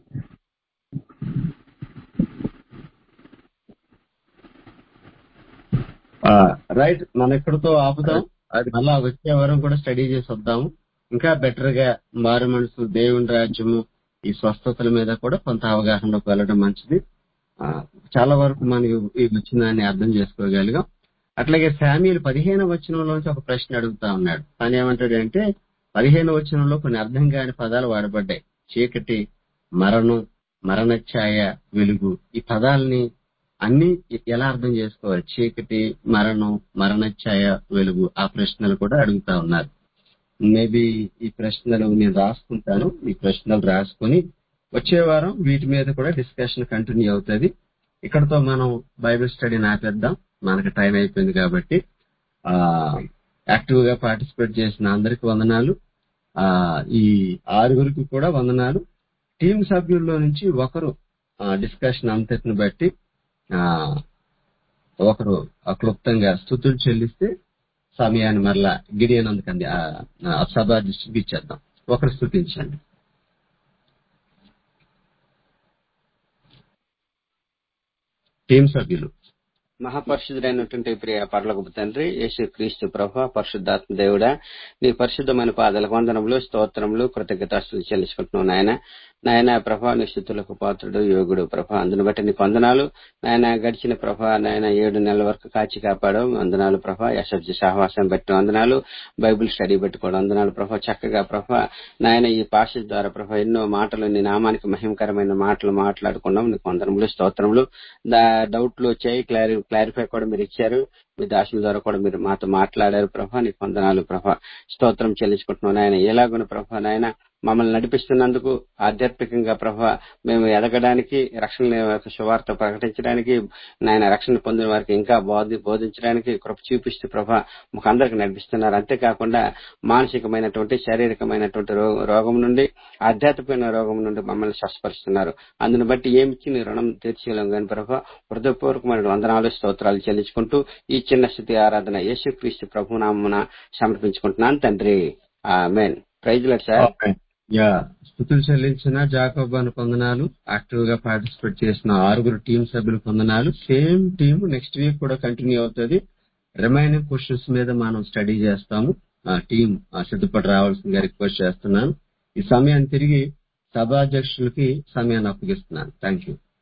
ఆ, రైట్ మన ఇక్కడితో ఆపుదాం అది మళ్ళా వచ్చే వారం కూడా స్టడీ చేసి వద్దాము ఇంకా బెటర్ గా మారు మనసు దేవుని రాజ్యము ఈ స్వస్థతల మీద కూడా కొంత అవగాహనలోకి వెళ్ళడం మంచిది ఆ, చాలా వరకు మనం ఈ ఈ వచ్చిందాన్ని అర్థం చేసుకోగలిగాం అట్లాగే శామ్యులు పదిహేను వచనంలోంచి ఒక ప్రశ్న అడుగుతా ఉన్నాడు తను ఏమంటాడంటే పదిహేను వచనంలో కొన్ని అర్థం కాని పదాలు వాడబడ్డాయి చీకటి మరణం మరణఛాయ వెలుగు ఈ పదాలని అన్ని ఎలా అర్థం చేసుకోవాలి చీకటి మరణం మరణఛాయ వెలుగు ఆ ప్రశ్నలు కూడా అడుగుతా ఉన్నారు మేబీ ఈ ప్రశ్నలు నేను రాసుకుంటాను ఈ ప్రశ్నలు రాసుకొని వచ్చే వారం వీటి మీద కూడా డిస్కషన్ కంటిన్యూ అవుతుంది ఇక్కడతో మనం బైబిల్ స్టడీ నాపేద్దాం మనకు టైం అయిపోయింది కాబట్టి ఆ యాక్టివ్ గా పార్టిసిపేట్ చేసిన అందరికి వందనాలు ఆ ఈ ఆరుగురికి కూడా వందనాలు టీం సభ్యుల్లో నుంచి ఒకరు డిస్కషన్ అంతటిని బట్టి ఆ ఒకరు క్లుప్తంగా స్థుతులు చెల్లిస్తే సమయాన్ని మరలా గిడియనందుకు అంది ఆ, ఆ సభ దృష్టికి ఇచ్చేద్దాం ఒకరు స్థుతించండి టీం సభ్యులు మహాపరిశుద్ధుడైనటువంటి ప్రియ పర్లకు తండ్రి యేసు క్రీస్తు ప్రభ పరిశుద్ధాత్మ దేవుడా నీ పరిశుద్ధమైన పాదాలకు వందనములు స్తోత్రములు కృతజ్ఞతాస్తులు చెల్లించుకుంటున్నావు నాయన నాయన ప్రభా నీ స్థుతులకు పాత్రుడు యోగుడు ప్రభ అందును బట్టి నీకు వందనాలు నాయన గడిచిన ప్రభ నాయన ఏడు నెలల వరకు కాచి కాపాడు వందనాలు ప్రభ యశస్సు సహవాసం బట్టి వందనాలు బైబిల్ స్టడీ పెట్టుకోవడం వందనాలు ప్రభ చక్కగా ప్రభ నాయన ఈ పాష ద్వారా ప్రభ ఎన్నో మాటలు నీ నామానికి మహిమకరమైన మాటలు మాట్లాడుకున్నాం నీకు వందనములు స్తోత్రములు దా డౌట్లు వచ్చాయి క్లారి క్లారిఫై కూడా మీరు ఇచ్చారు మీ దాసుల ద్వారా కూడా మీరు మాతో మాట్లాడారు ప్రభా నీకు వందనాలు ప్రభా స్తోత్రం చెల్లించుకుంటున్నాను నాయన ఎలాగున ప్రభా నాయన మమ్మల్ని నడిపిస్తున్నందుకు ఆధ్యాత్మికంగా ప్రభా మేము ఎదగడానికి రక్షణ యొక్క సువార్త ప్రకటించడానికి నాయన రక్షణ పొందిన వారికి ఇంకా బోధి బోధించడానికి కృప చూపిస్తూ ప్రభా మాకు అందరికి నడిపిస్తున్నారు అంతేకాకుండా మానసికమైనటువంటి శారీరకమైనటువంటి రో- రోగం నుండి ఆధ్యాత్మికమైన రోగం నుండి మమ్మల్ని స్వస్థపరుస్తున్నారు అందుని బట్టి ఏమిచ్చి నీ రుణం తీర్చేయలేం కానీ ప్రభా హృదయపూర్వకమైన వందనాలు స్తోత్రాలు చెల్లించుకుంటూ ఈ చిన్న స్థితి ఆరాధన యేసుక్రీస్తు ప్రభు నామమున సమర్పించుకుంటున్నాను తండ్రి ఆమెన్ ప్రైజ్ లెట్ సార్ యా స్థుతులు చెల్లించిన జాకోబ్ అని పొందనాలు యాక్టివ్ గా పార్టిసిపేట్ చేసిన ఆరుగురు టీం సభ్యులు పొందనాలు సేమ్ టీం నెక్స్ట్ వీక్ కూడా కంటిన్యూ అవుతుంది రిమైనింగ్ క్వశ్చన్స్ మీద మనం స్టడీ చేస్తాము ఆ టీం సిద్ధపడి రావాల్సిందిగా రిక్వెస్ట్ చేస్తున్నాను ఈ సమయాన్ని తిరిగి సభాధ్యక్షులకి సమయాన్ని అప్పగిస్తున్నాను థ్యాంక్ యూ